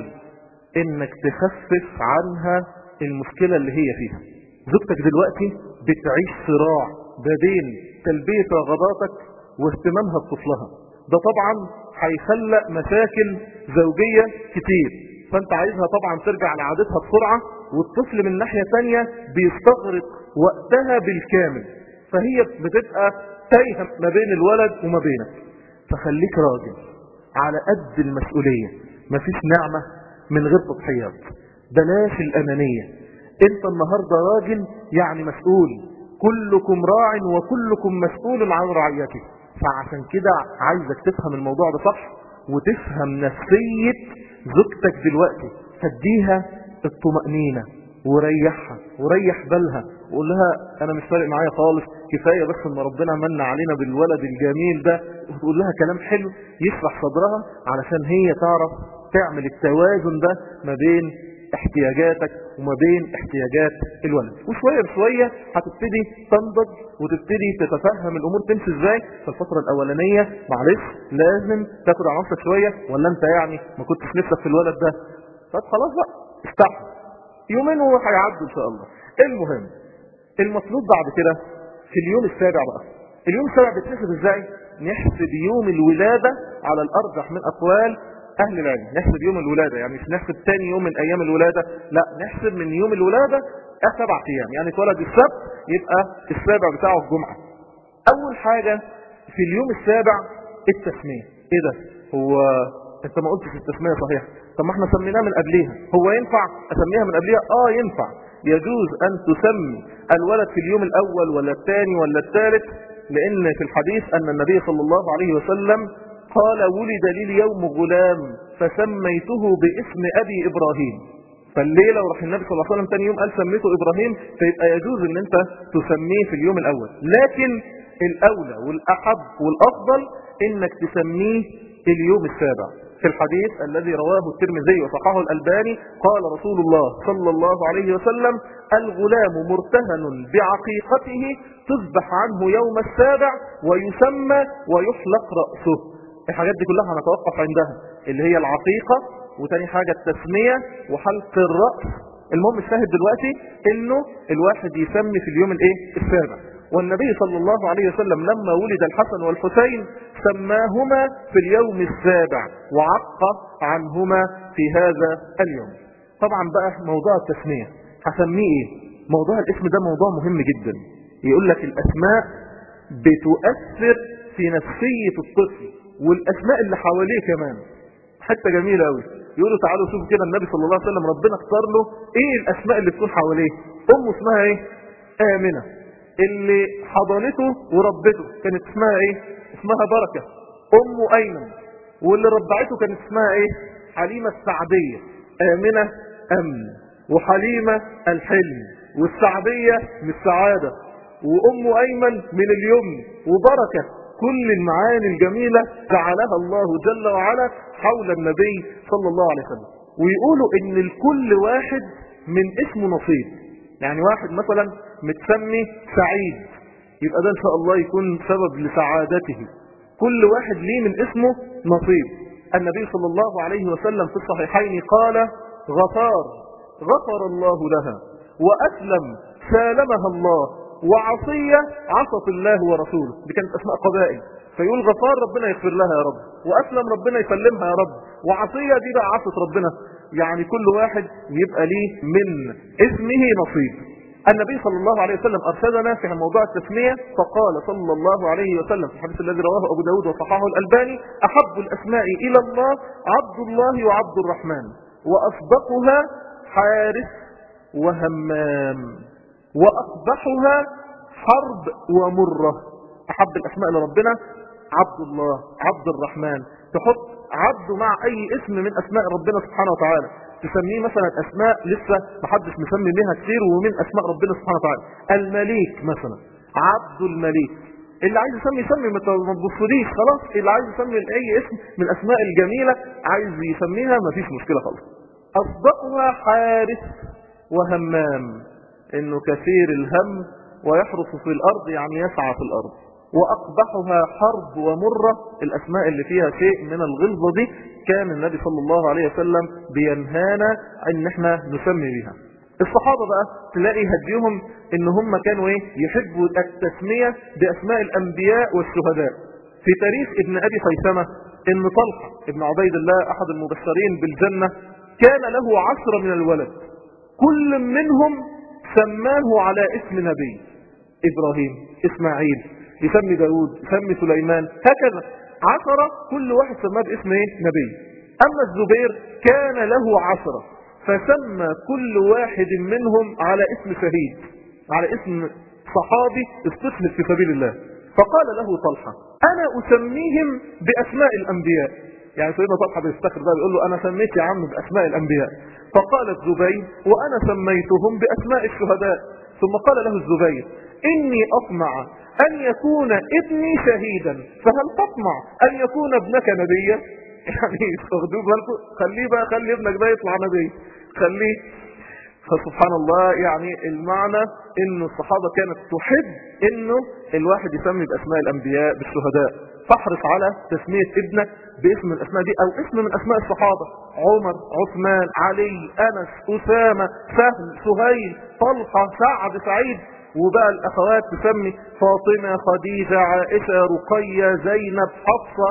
انك تخفف عنها المشكلة اللي هي فيها زوجتك دلوقتي بتعيش صراع ما بين تلبية رغباتك واهتمامها بطفلها ده طبعا هيخلق مشاكل زوجية كتير فانت عايزها طبعا ترجع لعادتها بسرعة والطفل من ناحية تانية بيستغرق وقتها بالكامل فهي بتبقى تايهة ما بين الولد وما بينك فخليك راجل على قد المسؤولية مفيش نعمة من غير تضحيات بلاش الأنانية انت النهاردة راجل يعني مسؤول كلكم راع وكلكم مسؤول عن رعيته فعشان كده عايزك تفهم الموضوع ده صح وتفهم نفسية زوجتك دلوقتي تديها الطمأنينة وريحها وريح بالها وقول لها انا مش فارق معايا خالص كفاية بس ان ربنا من علينا بالولد الجميل ده وتقول لها كلام حلو يشرح صدرها علشان هي تعرف تعمل التوازن ده ما بين احتياجاتك وما بين احتياجات الولد وشوية بشوية هتبتدي تنضج وتبتدي تتفهم الامور تمشي ازاي في الفترة الاولانية معلش لازم تاخد على نفسك شوية ولا انت يعني ما كنتش نفسك في الولد ده طب خلاص بقى استحمل يومين وهو هيعدوا ان شاء الله المهم المطلوب بعد كده في اليوم السابع بقى اليوم السابع بيتحسب ازاي نحسب يوم الولادة على الارجح من اقوال اهل العلم نحسب يوم الولادة يعني مش نحسب تاني يوم من ايام الولادة لا نحسب من يوم الولادة سبع ايام يعني اتولد السبت يبقى السابع بتاعه الجمعة اول حاجة في اليوم السابع التسمية ايه ده هو انت ما قلتش التسمية صحيح طب ما احنا سميناه من قبليها هو ينفع اسميها من قبليها اه ينفع يجوز ان تسمي الولد في اليوم الاول ولا الثاني ولا الثالث لان في الحديث ان النبي صلى الله عليه وسلم قال ولد لي اليوم غلام فسميته باسم ابي ابراهيم فالليلة وراح النبي صلى الله عليه وسلم تاني يوم قال سميته ابراهيم فيبقى يجوز ان انت تسميه في اليوم الاول لكن الأولى والأحب والأفضل إنك تسميه اليوم السابع في الحديث الذي رواه الترمذي وصححه الألباني قال رسول الله صلى الله عليه وسلم الغلام مرتهن بعقيقته تذبح عنه يوم السابع ويسمى ويحلق رأسه الحاجات دي كلها هنتوقف عندها اللي هي العقيقة وتاني حاجة التسمية وحلق الرأس المهم الشاهد دلوقتي انه الواحد يسمي في اليوم الايه السابع والنبي صلى الله عليه وسلم لما ولد الحسن والحسين سماهما في اليوم السابع وعق عنهما في هذا اليوم طبعا بقى موضوع التسمية هسميه ايه موضوع الاسم ده موضوع مهم جدا يقول لك الاسماء بتؤثر في نفسية الطفل والاسماء اللي حواليه كمان حتة جميلة قوي يقولوا تعالوا شوفوا كده النبي صلى الله عليه وسلم ربنا اختار له ايه الاسماء اللي تكون حواليه امه اسمها ايه امنه اللي حضنته وربته كانت اسمها ايه اسمها بركه امه ايمن واللي رضعته كانت اسمها ايه حليمه السعديه امنه امن وحليمه الحلم والسعديه من السعاده وام ايمن من اليمن وبركه كل المعاني الجميلة جعلها الله جل وعلا حول النبي صلى الله عليه وسلم ويقولوا ان لكل واحد من اسمه نصيب يعني واحد مثلا متسمي سعيد يبقى ده ان شاء الله يكون سبب لسعادته كل واحد ليه من اسمه نصيب النبي صلى الله عليه وسلم في الصحيحين قال غفار غفر الله لها وأسلم سالمها الله وعصية عصت الله ورسوله دي كانت أسماء قبائل فيقول غفار ربنا يغفر لها يا رب وأسلم ربنا يسلمها يا رب وعصية دي بقى عصت ربنا يعني كل واحد يبقى ليه من اسمه نصيب النبي صلى الله عليه وسلم أرشدنا في موضوع التسمية فقال صلى الله عليه وسلم في الحديث الذي رواه أبو داود وصححه الألباني أحب الأسماء إلى الله عبد الله وعبد الرحمن وأصدقها حارس وهمام وأقبحها حرب ومرة أحب الأسماء لربنا عبد الله عبد الرحمن تحط عبد مع أي اسم من أسماء ربنا سبحانه وتعالى تسميه مثلا أسماء لسه محدش مسمي بها كتير ومن أسماء ربنا سبحانه وتعالى المليك مثلا عبد المليك اللي عايز يسمي يسمي ما تبصليش خلاص اللي عايز يسمي اي اسم من الاسماء الجميله عايز يسميها ما فيش مشكله خالص اصدقها حارس وهمام انه كثير الهم ويحرس في الارض يعني يسعى في الارض واقبحها حرب ومرة الاسماء اللي فيها شيء من الغلظة دي كان النبي صلى الله عليه وسلم بينهانا ان احنا نسمي بها الصحابة بقى تلاقي هديهم ان هم كانوا ايه يحبوا التسمية باسماء الانبياء والشهداء في تاريخ ابن ابي خيثمة ان طلحة ابن عبيد الله احد المبشرين بالجنة كان له عشرة من الولد كل منهم سماه على اسم نبي إبراهيم إسماعيل يسمي داود يسمي سليمان هكذا عشرة كل واحد سماه باسم ايه نبي أما الزبير كان له عشرة فسمى كل واحد منهم على اسم شهيد على اسم صحابي استشهد في سبيل الله فقال له طلحة أنا أسميهم بأسماء الأنبياء يعني سيدنا طلحة بيستخر ده بيقول له أنا سميت يا عم بأسماء الأنبياء فقال الزبير وأنا سميتهم بأسماء الشهداء ثم قال له الزبير إني أطمع أن يكون ابني شهيدا فهل تطمع أن يكون ابنك نبيا يعني استخدموا بالكم خليه بقى خلي ابنك ده يطلع نبي خليه فسبحان الله يعني المعنى انه الصحابة كانت تحب انه الواحد يسمي باسماء الانبياء بالشهداء فاحرص على تسمية ابنك باسم من الاسماء دي او اسم من اسماء الصحابة عمر عثمان علي انس اسامة سهل سهيل طلحة سعد سعيد وبقى الاخوات تسمي فاطمة خديجة عائشة رقية زينب حفصة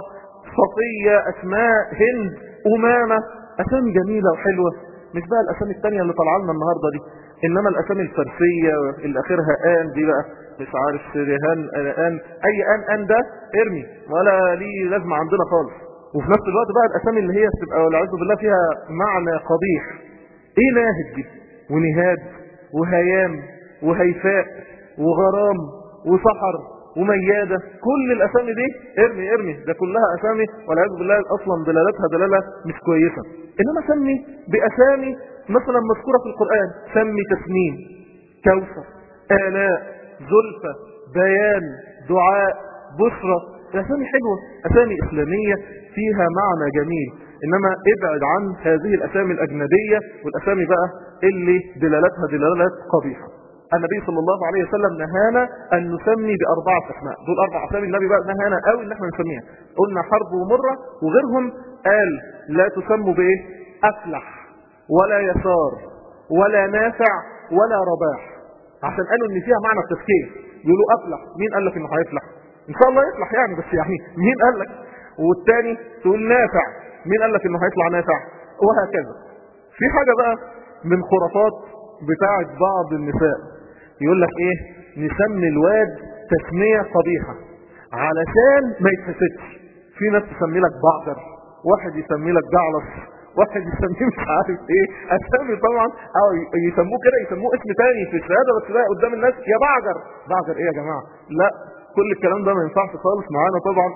صفية اسماء هند امامة اسامي جميلة وحلوة مش بقى الاسامي التانية اللي طالعه لنا النهاردة دي انما الاسامي الفارسية اللي اخرها ان دي بقى مش عارف رهان ان اي ان ان ده ارمي ولا ليه لازمة عندنا خالص وفي نفس الوقت بقى الاسامي اللي هي بتبقى والعياذ بالله فيها معنى قبيح ايه ناهد دي ونهاد وهيام وهيفاء وغرام وصحر وميادة كل الاسامي دي ارمي ارمي ده كلها اسامي والعياذ بالله اصلا دلالتها دلالة مش كويسة انما سمي باسامي مثلا مذكورة في القرآن سمي تسنيم كوثر آلاء زلفة بيان دعاء بشرى أسامي حلوة أسامي إسلامية فيها معنى جميل إنما ابعد عن هذه الأسامي الأجنبية والأسامي بقى اللي دلالتها دلالات قبيحة النبي صلى الله عليه وسلم نهانا أن نسمي بأربعة أسماء دول أربع أسامي النبي بقى نهانا قوي إن احنا نسميها قلنا حرب ومرة وغيرهم قال لا تسموا بإيه أفلح ولا يسار ولا نافع ولا رباح عشان قالوا ان فيها معنى التفكير يقولوا افلح مين قال لك انه هيفلح ان شاء الله يفلح يعني بس يعني مين قال لك والتاني تقول نافع مين قال لك انه هيطلع نافع وهكذا في حاجة بقى من خرافات بتاعة بعض النساء يقول لك ايه نسمي الواد تسمية قبيحة علشان ما يتحسدش في ناس تسمي لك بعجر واحد يسمي لك جعلص واحد يسميه مش عارف ايه اسامي طبعا او يسموه كده يسموه اسم تاني في الشهاده بس بقى قدام الناس يا بعجر بعجر ايه يا جماعه لا كل الكلام ده ما ينفعش خالص معانا طبعا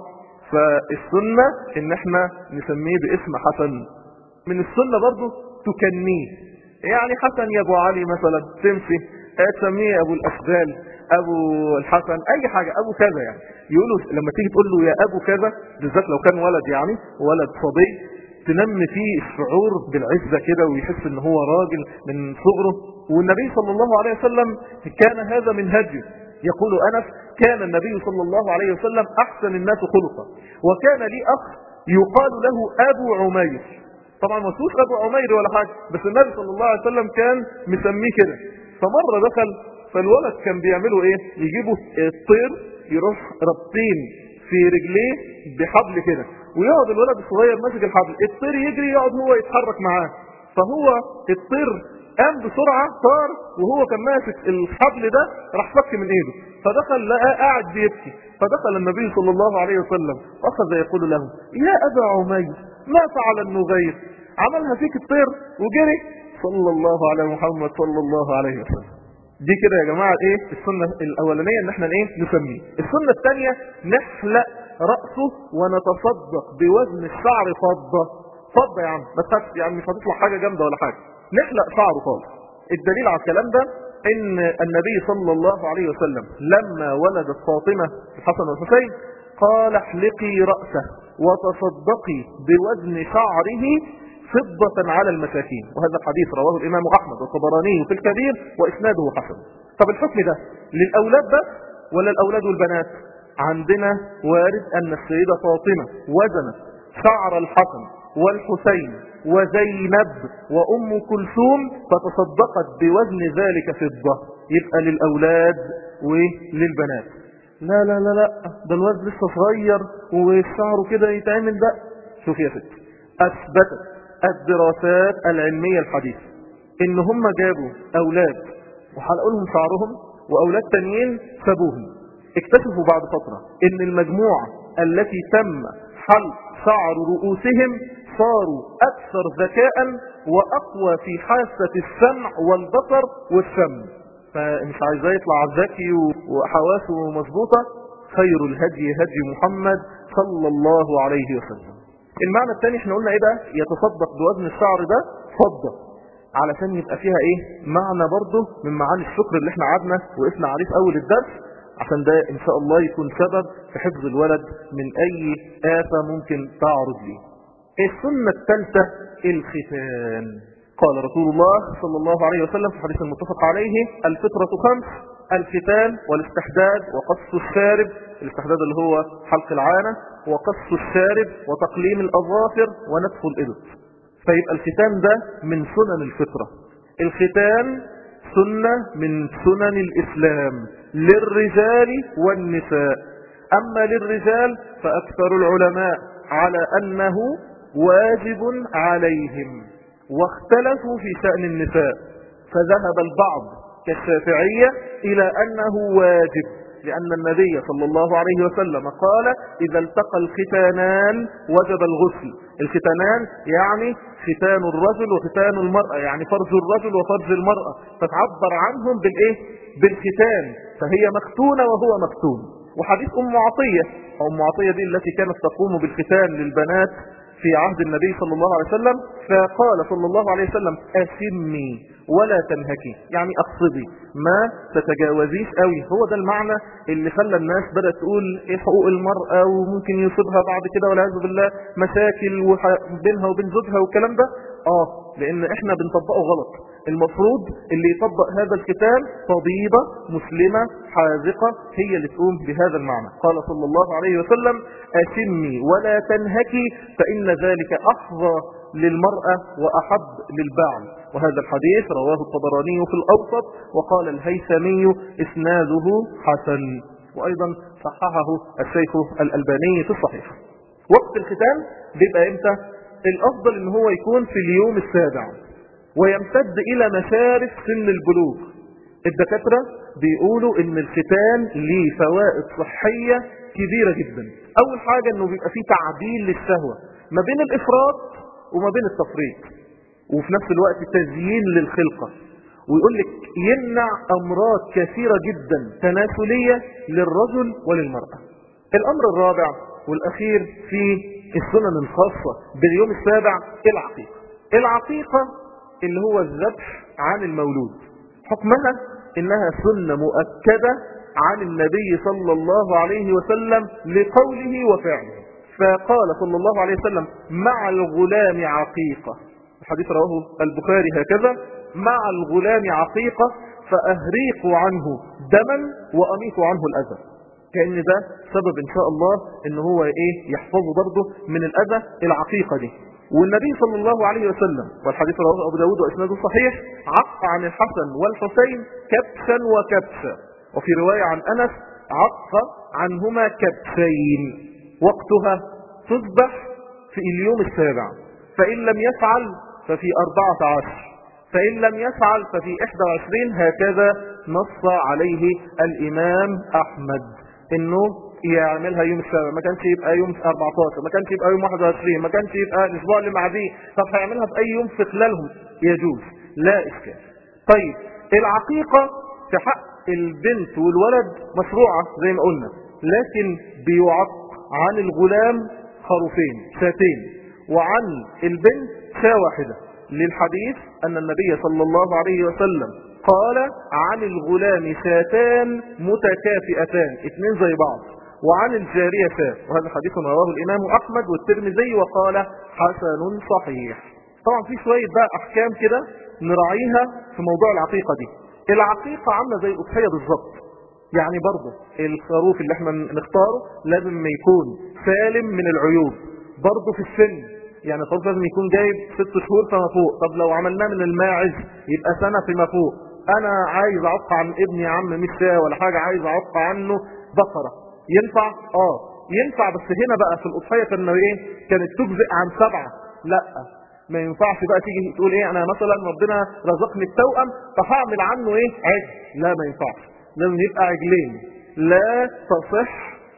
فالسنه ان احنا نسميه باسم حسن من السنه برضو تكنيه يعني حسن يا ابو علي مثلا تمشي تسميه ابو الاشغال ابو الحسن اي حاجه ابو كذا يعني يقولوا لما تيجي تقول له يا ابو كذا بالذات لو كان ولد يعني ولد صبي تنمي فيه الشعور بالعزة كده ويحس ان هو راجل من صغره والنبي صلى الله عليه وسلم كان هذا من هديه يقول أنس كان النبي صلى الله عليه وسلم أحسن الناس خلقا وكان لي أخ يقال له أبو عمير طبعا ما اسموش أبو عمير ولا حاجة بس النبي صلى الله عليه وسلم كان مسميه كده فمرة دخل فالولد كان بيعملوا ايه يجيبوا الطير يروح ربطين في رجليه بحبل كده ويقعد الولد الصغير ماسك الحبل الطير يجري يقعد هو يتحرك معاه فهو الطير قام بسرعة طار وهو كان ماسك الحبل ده راح فك من ايده فدخل لقى قاعد بيبكي فدخل النبي صلى الله عليه وسلم واخذ يقول له يا ابا عمير ما فعل النغير عملها فيك الطير وجري صلى الله على محمد صلى الله عليه وسلم دي كده يا جماعة ايه السنة الاولانية ان احنا ايه نسميه السنة الثانية نحلق رأسه ونتصدق بوزن الشعر فضة فضة يا عم ما تخافش يعني مش هتطلع حاجة جامدة ولا حاجة نحلق شعره خالص الدليل على الكلام ده ان النبي صلى الله عليه وسلم لما ولدت فاطمة الحسن والحسين قال احلقي رأسه وتصدقي بوزن شعره فضة على المساكين وهذا الحديث رواه الإمام أحمد والطبراني في الكبير وإسناده حسن طب الحكم ده للأولاد بس ولا الأولاد والبنات عندنا وارد أن السيدة فاطمة وزنت شعر الحسن والحسين وزينب وأم كلثوم فتصدقت بوزن ذلك فضة يبقى للأولاد وللبنات لا لا لا لا ده الواد لسه صغير وشعره كده يتعمل ده شوف يا ست أثبتت الدراسات العلمية الحديثة ان هم جابوا اولاد وحلقوا لهم شعرهم واولاد تانيين سابوهم اكتشفوا بعد فترة ان المجموعة التي تم حلق شعر رؤوسهم صاروا اكثر ذكاء واقوى في حاسة السمع والبصر والشم فمش عايزاه يطلع ذكي وحواسه مظبوطة خير الهدي هدي محمد صلى الله عليه وسلم المعنى الثاني احنا قلنا ايه بقى يتصدق بوزن الشعر ده فضة علشان يبقى فيها ايه معنى برضه من معاني الشكر اللي احنا قعدنا وقفنا عليه في اول الدرس عشان ده ان شاء الله يكون سبب في حفظ الولد من اي آفة ممكن تعرض ليه السنة الثالثة الختان قال رسول الله صلى الله عليه وسلم في حديث المتفق عليه الفطرة خمس الختان والاستحداد وقص الشارب الاستحداد اللي هو حلق العانة وقص الشارب وتقليم الأظافر ونتف الإبط فيبقى الختان ده من سنن الفطرة الختان سنة من سنن الإسلام للرجال والنساء أما للرجال فأكثر العلماء على أنه واجب عليهم واختلفوا في شأن النساء فذهب البعض كالشافعية إلى أنه واجب لأن النبي صلى الله عليه وسلم قال إذا التقى الختانان وجب الغسل الختانان يعني ختان الرجل وختان المرأة يعني فرج الرجل وفرج المرأة فتعبر عنهم بالإيه؟ بالختان فهي مختونة وهو مختون وحديث أم عطية أم عطية دي التي كانت تقوم بالختان للبنات في عهد النبي صلى الله عليه وسلم فقال صلى الله عليه وسلم أسمي ولا تنهكي يعني اقصدي ما تتجاوزيش قوي هو ده المعنى اللي خلى الناس بدأت تقول ايه حقوق المرأة وممكن يصيبها بعد كده والعياذ بالله مشاكل بينها وبين زوجها والكلام ده اه لان احنا بنطبقه غلط المفروض اللي يطبق هذا الكتاب طبيبة مسلمة حاذقة هي اللي تقوم بهذا المعنى قال صلى الله عليه وسلم أشمي ولا تنهكي فإن ذلك أحظى للمرأة وأحب للبعل وهذا الحديث رواه الطبراني في الأوسط وقال الهيثمي إسناده حسن وأيضا صححه الشيخ الألباني في الصحيح وقت الختام بيبقى امتى الأفضل ان هو يكون في اليوم السابع ويمتد إلى مشارف سن البلوغ الدكاترة بيقولوا ان الختان ليه فوائد صحية كبيرة جدا اول حاجة انه بيبقى فيه تعديل للشهوة ما بين الافراط وما بين التفريط وفي نفس الوقت تزيين للخلقة ويقول لك يمنع امراض كثيرة جدا تناسلية للرجل وللمرأة الامر الرابع والاخير في السنن الخاصة باليوم السابع العقيقة العقيقة اللي هو الذبح عن المولود حكمها انها سنة مؤكدة عن النبي صلى الله عليه وسلم لقوله وفعله فقال صلى الله عليه وسلم مع الغلام عقيقة الحديث رواه البخاري هكذا مع الغلام عقيقة فأهريق عنه دما وأميط عنه الأذى كأن ده سبب إن شاء الله إن هو إيه يحفظه برضه من الأذى العقيقة دي والنبي صلى الله عليه وسلم والحديث رواه أبو داود وإسناده صحيح عق عن الحسن والحسين كبشا وكبشا وفي رواية عن أنس عق عنهما كبشين وقتها تذبح في اليوم السابع فإن لم يفعل ففي أربعة عشر فإن لم يفعل ففي إحدى وعشرين هكذا نص عليه الإمام أحمد إنه يعملها يوم السابع ما كانش يبقى يوم 14 ما كانش يبقى يوم 21 ما كانش يبقى الاسبوع اللي بعديه طب هيعملها في اي يوم في خلالهم يجوز لا اشكال طيب العقيقة في حق البنت والولد مشروعة زي ما قلنا لكن بيعق عن الغلام خروفين شاتين وعن البنت شاة واحدة للحديث ان النبي صلى الله عليه وسلم قال عن الغلام شاتان متكافئتان اثنين زي بعض وعن الجارية شاة وهذا حديث رواه الإمام أحمد والترمذي وقال حسن صحيح طبعا في شوية بقى أحكام كده نراعيها في موضوع العقيقة دي العقيقة عاملة زي الأضحية بالظبط يعني برضه الخروف اللي احنا نختاره لازم ما يكون سالم من العيوب برضه في السن يعني الخروف لازم يكون جايب ست شهور فما فوق طب لو عملناه من الماعز يبقى سنة فيما فوق انا عايز اعق عن ابني يا عم مش شاه ولا حاجة عايز اعق عنه بقرة ينفع اه ينفع بس هنا بقى في الاضحيه كانوا ايه كانت تجزئ عن سبعه لا ما ينفعش بقى تيجي تقول ايه انا مثلا ربنا رزقني التوأم فهعمل عنه ايه عجل لا ما ينفعش لازم يبقى عجلين لا تصح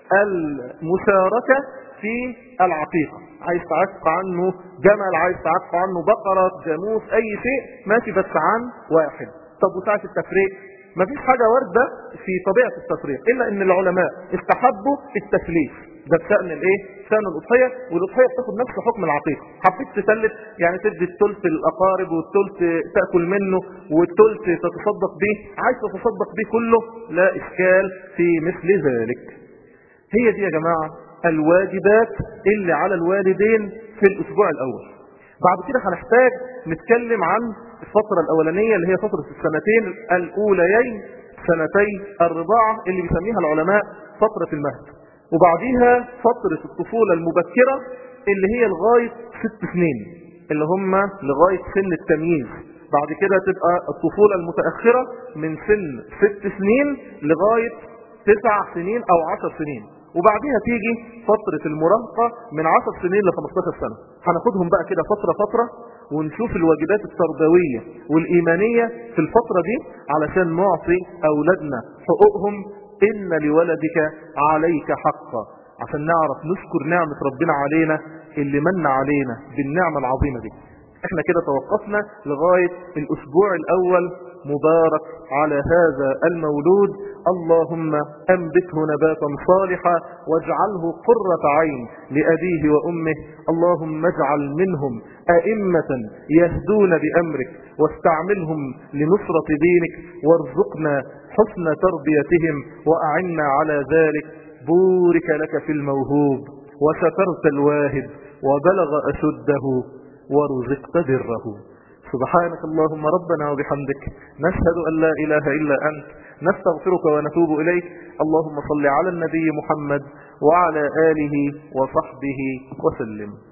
المشاركة في العقيقة عايز تعق عنه جمل عايز تعق عنه بقرة جاموس اي شيء ماشي بس عن واحد طب وساعة التفريق ما فيش حاجة واردة في طبيعة التفريق إلا أن العلماء استحبوا التسليف ده بشأن الايه شأن الأضحية والأضحية بتاخد نفس حكم العقيقة حبيت تسلف يعني تدي الثلث للأقارب والثلث تأكل منه والثلث تتصدق به عايز تتصدق به كله لا إشكال في مثل ذلك هي دي يا جماعة الواجبات اللي على الوالدين في الأسبوع الأول بعد كده هنحتاج نتكلم عن الفترة الأولانية اللي هي فترة السنتين الأوليين سنتي الرضاعة اللي بيسميها العلماء فترة المهد وبعديها فترة الطفولة المبكرة اللي هي لغاية ست سنين اللي هم لغاية سن التمييز بعد كده تبقى الطفولة المتأخرة من سن ست سنين لغاية تسع سنين أو عشر سنين وبعديها تيجي فترة المراهقة من 10 سنين ل 15 سنة هناخدهم بقى كده فترة فترة ونشوف الواجبات التربوية والإيمانية في الفترة دي علشان نعطي أولادنا حقوقهم إن لولدك عليك حقا عشان نعرف نشكر نعمة ربنا علينا اللي من علينا بالنعمة العظيمة دي احنا كده توقفنا لغاية الأسبوع الأول مبارك على هذا المولود اللهم أنبته نباتا صالحا واجعله قرة عين لأبيه وأمه اللهم اجعل منهم أئمة يهدون بأمرك واستعملهم لنصرة دينك وارزقنا حسن تربيتهم وأعنا على ذلك بورك لك في الموهوب وشكرت الواهب وبلغ أشده ورزقت بره سبحانك اللهم ربنا وبحمدك نشهد أن لا إله إلا أنت نستغفرك ونتوب إليك اللهم صل على النبي محمد وعلى آله وصحبه وسلم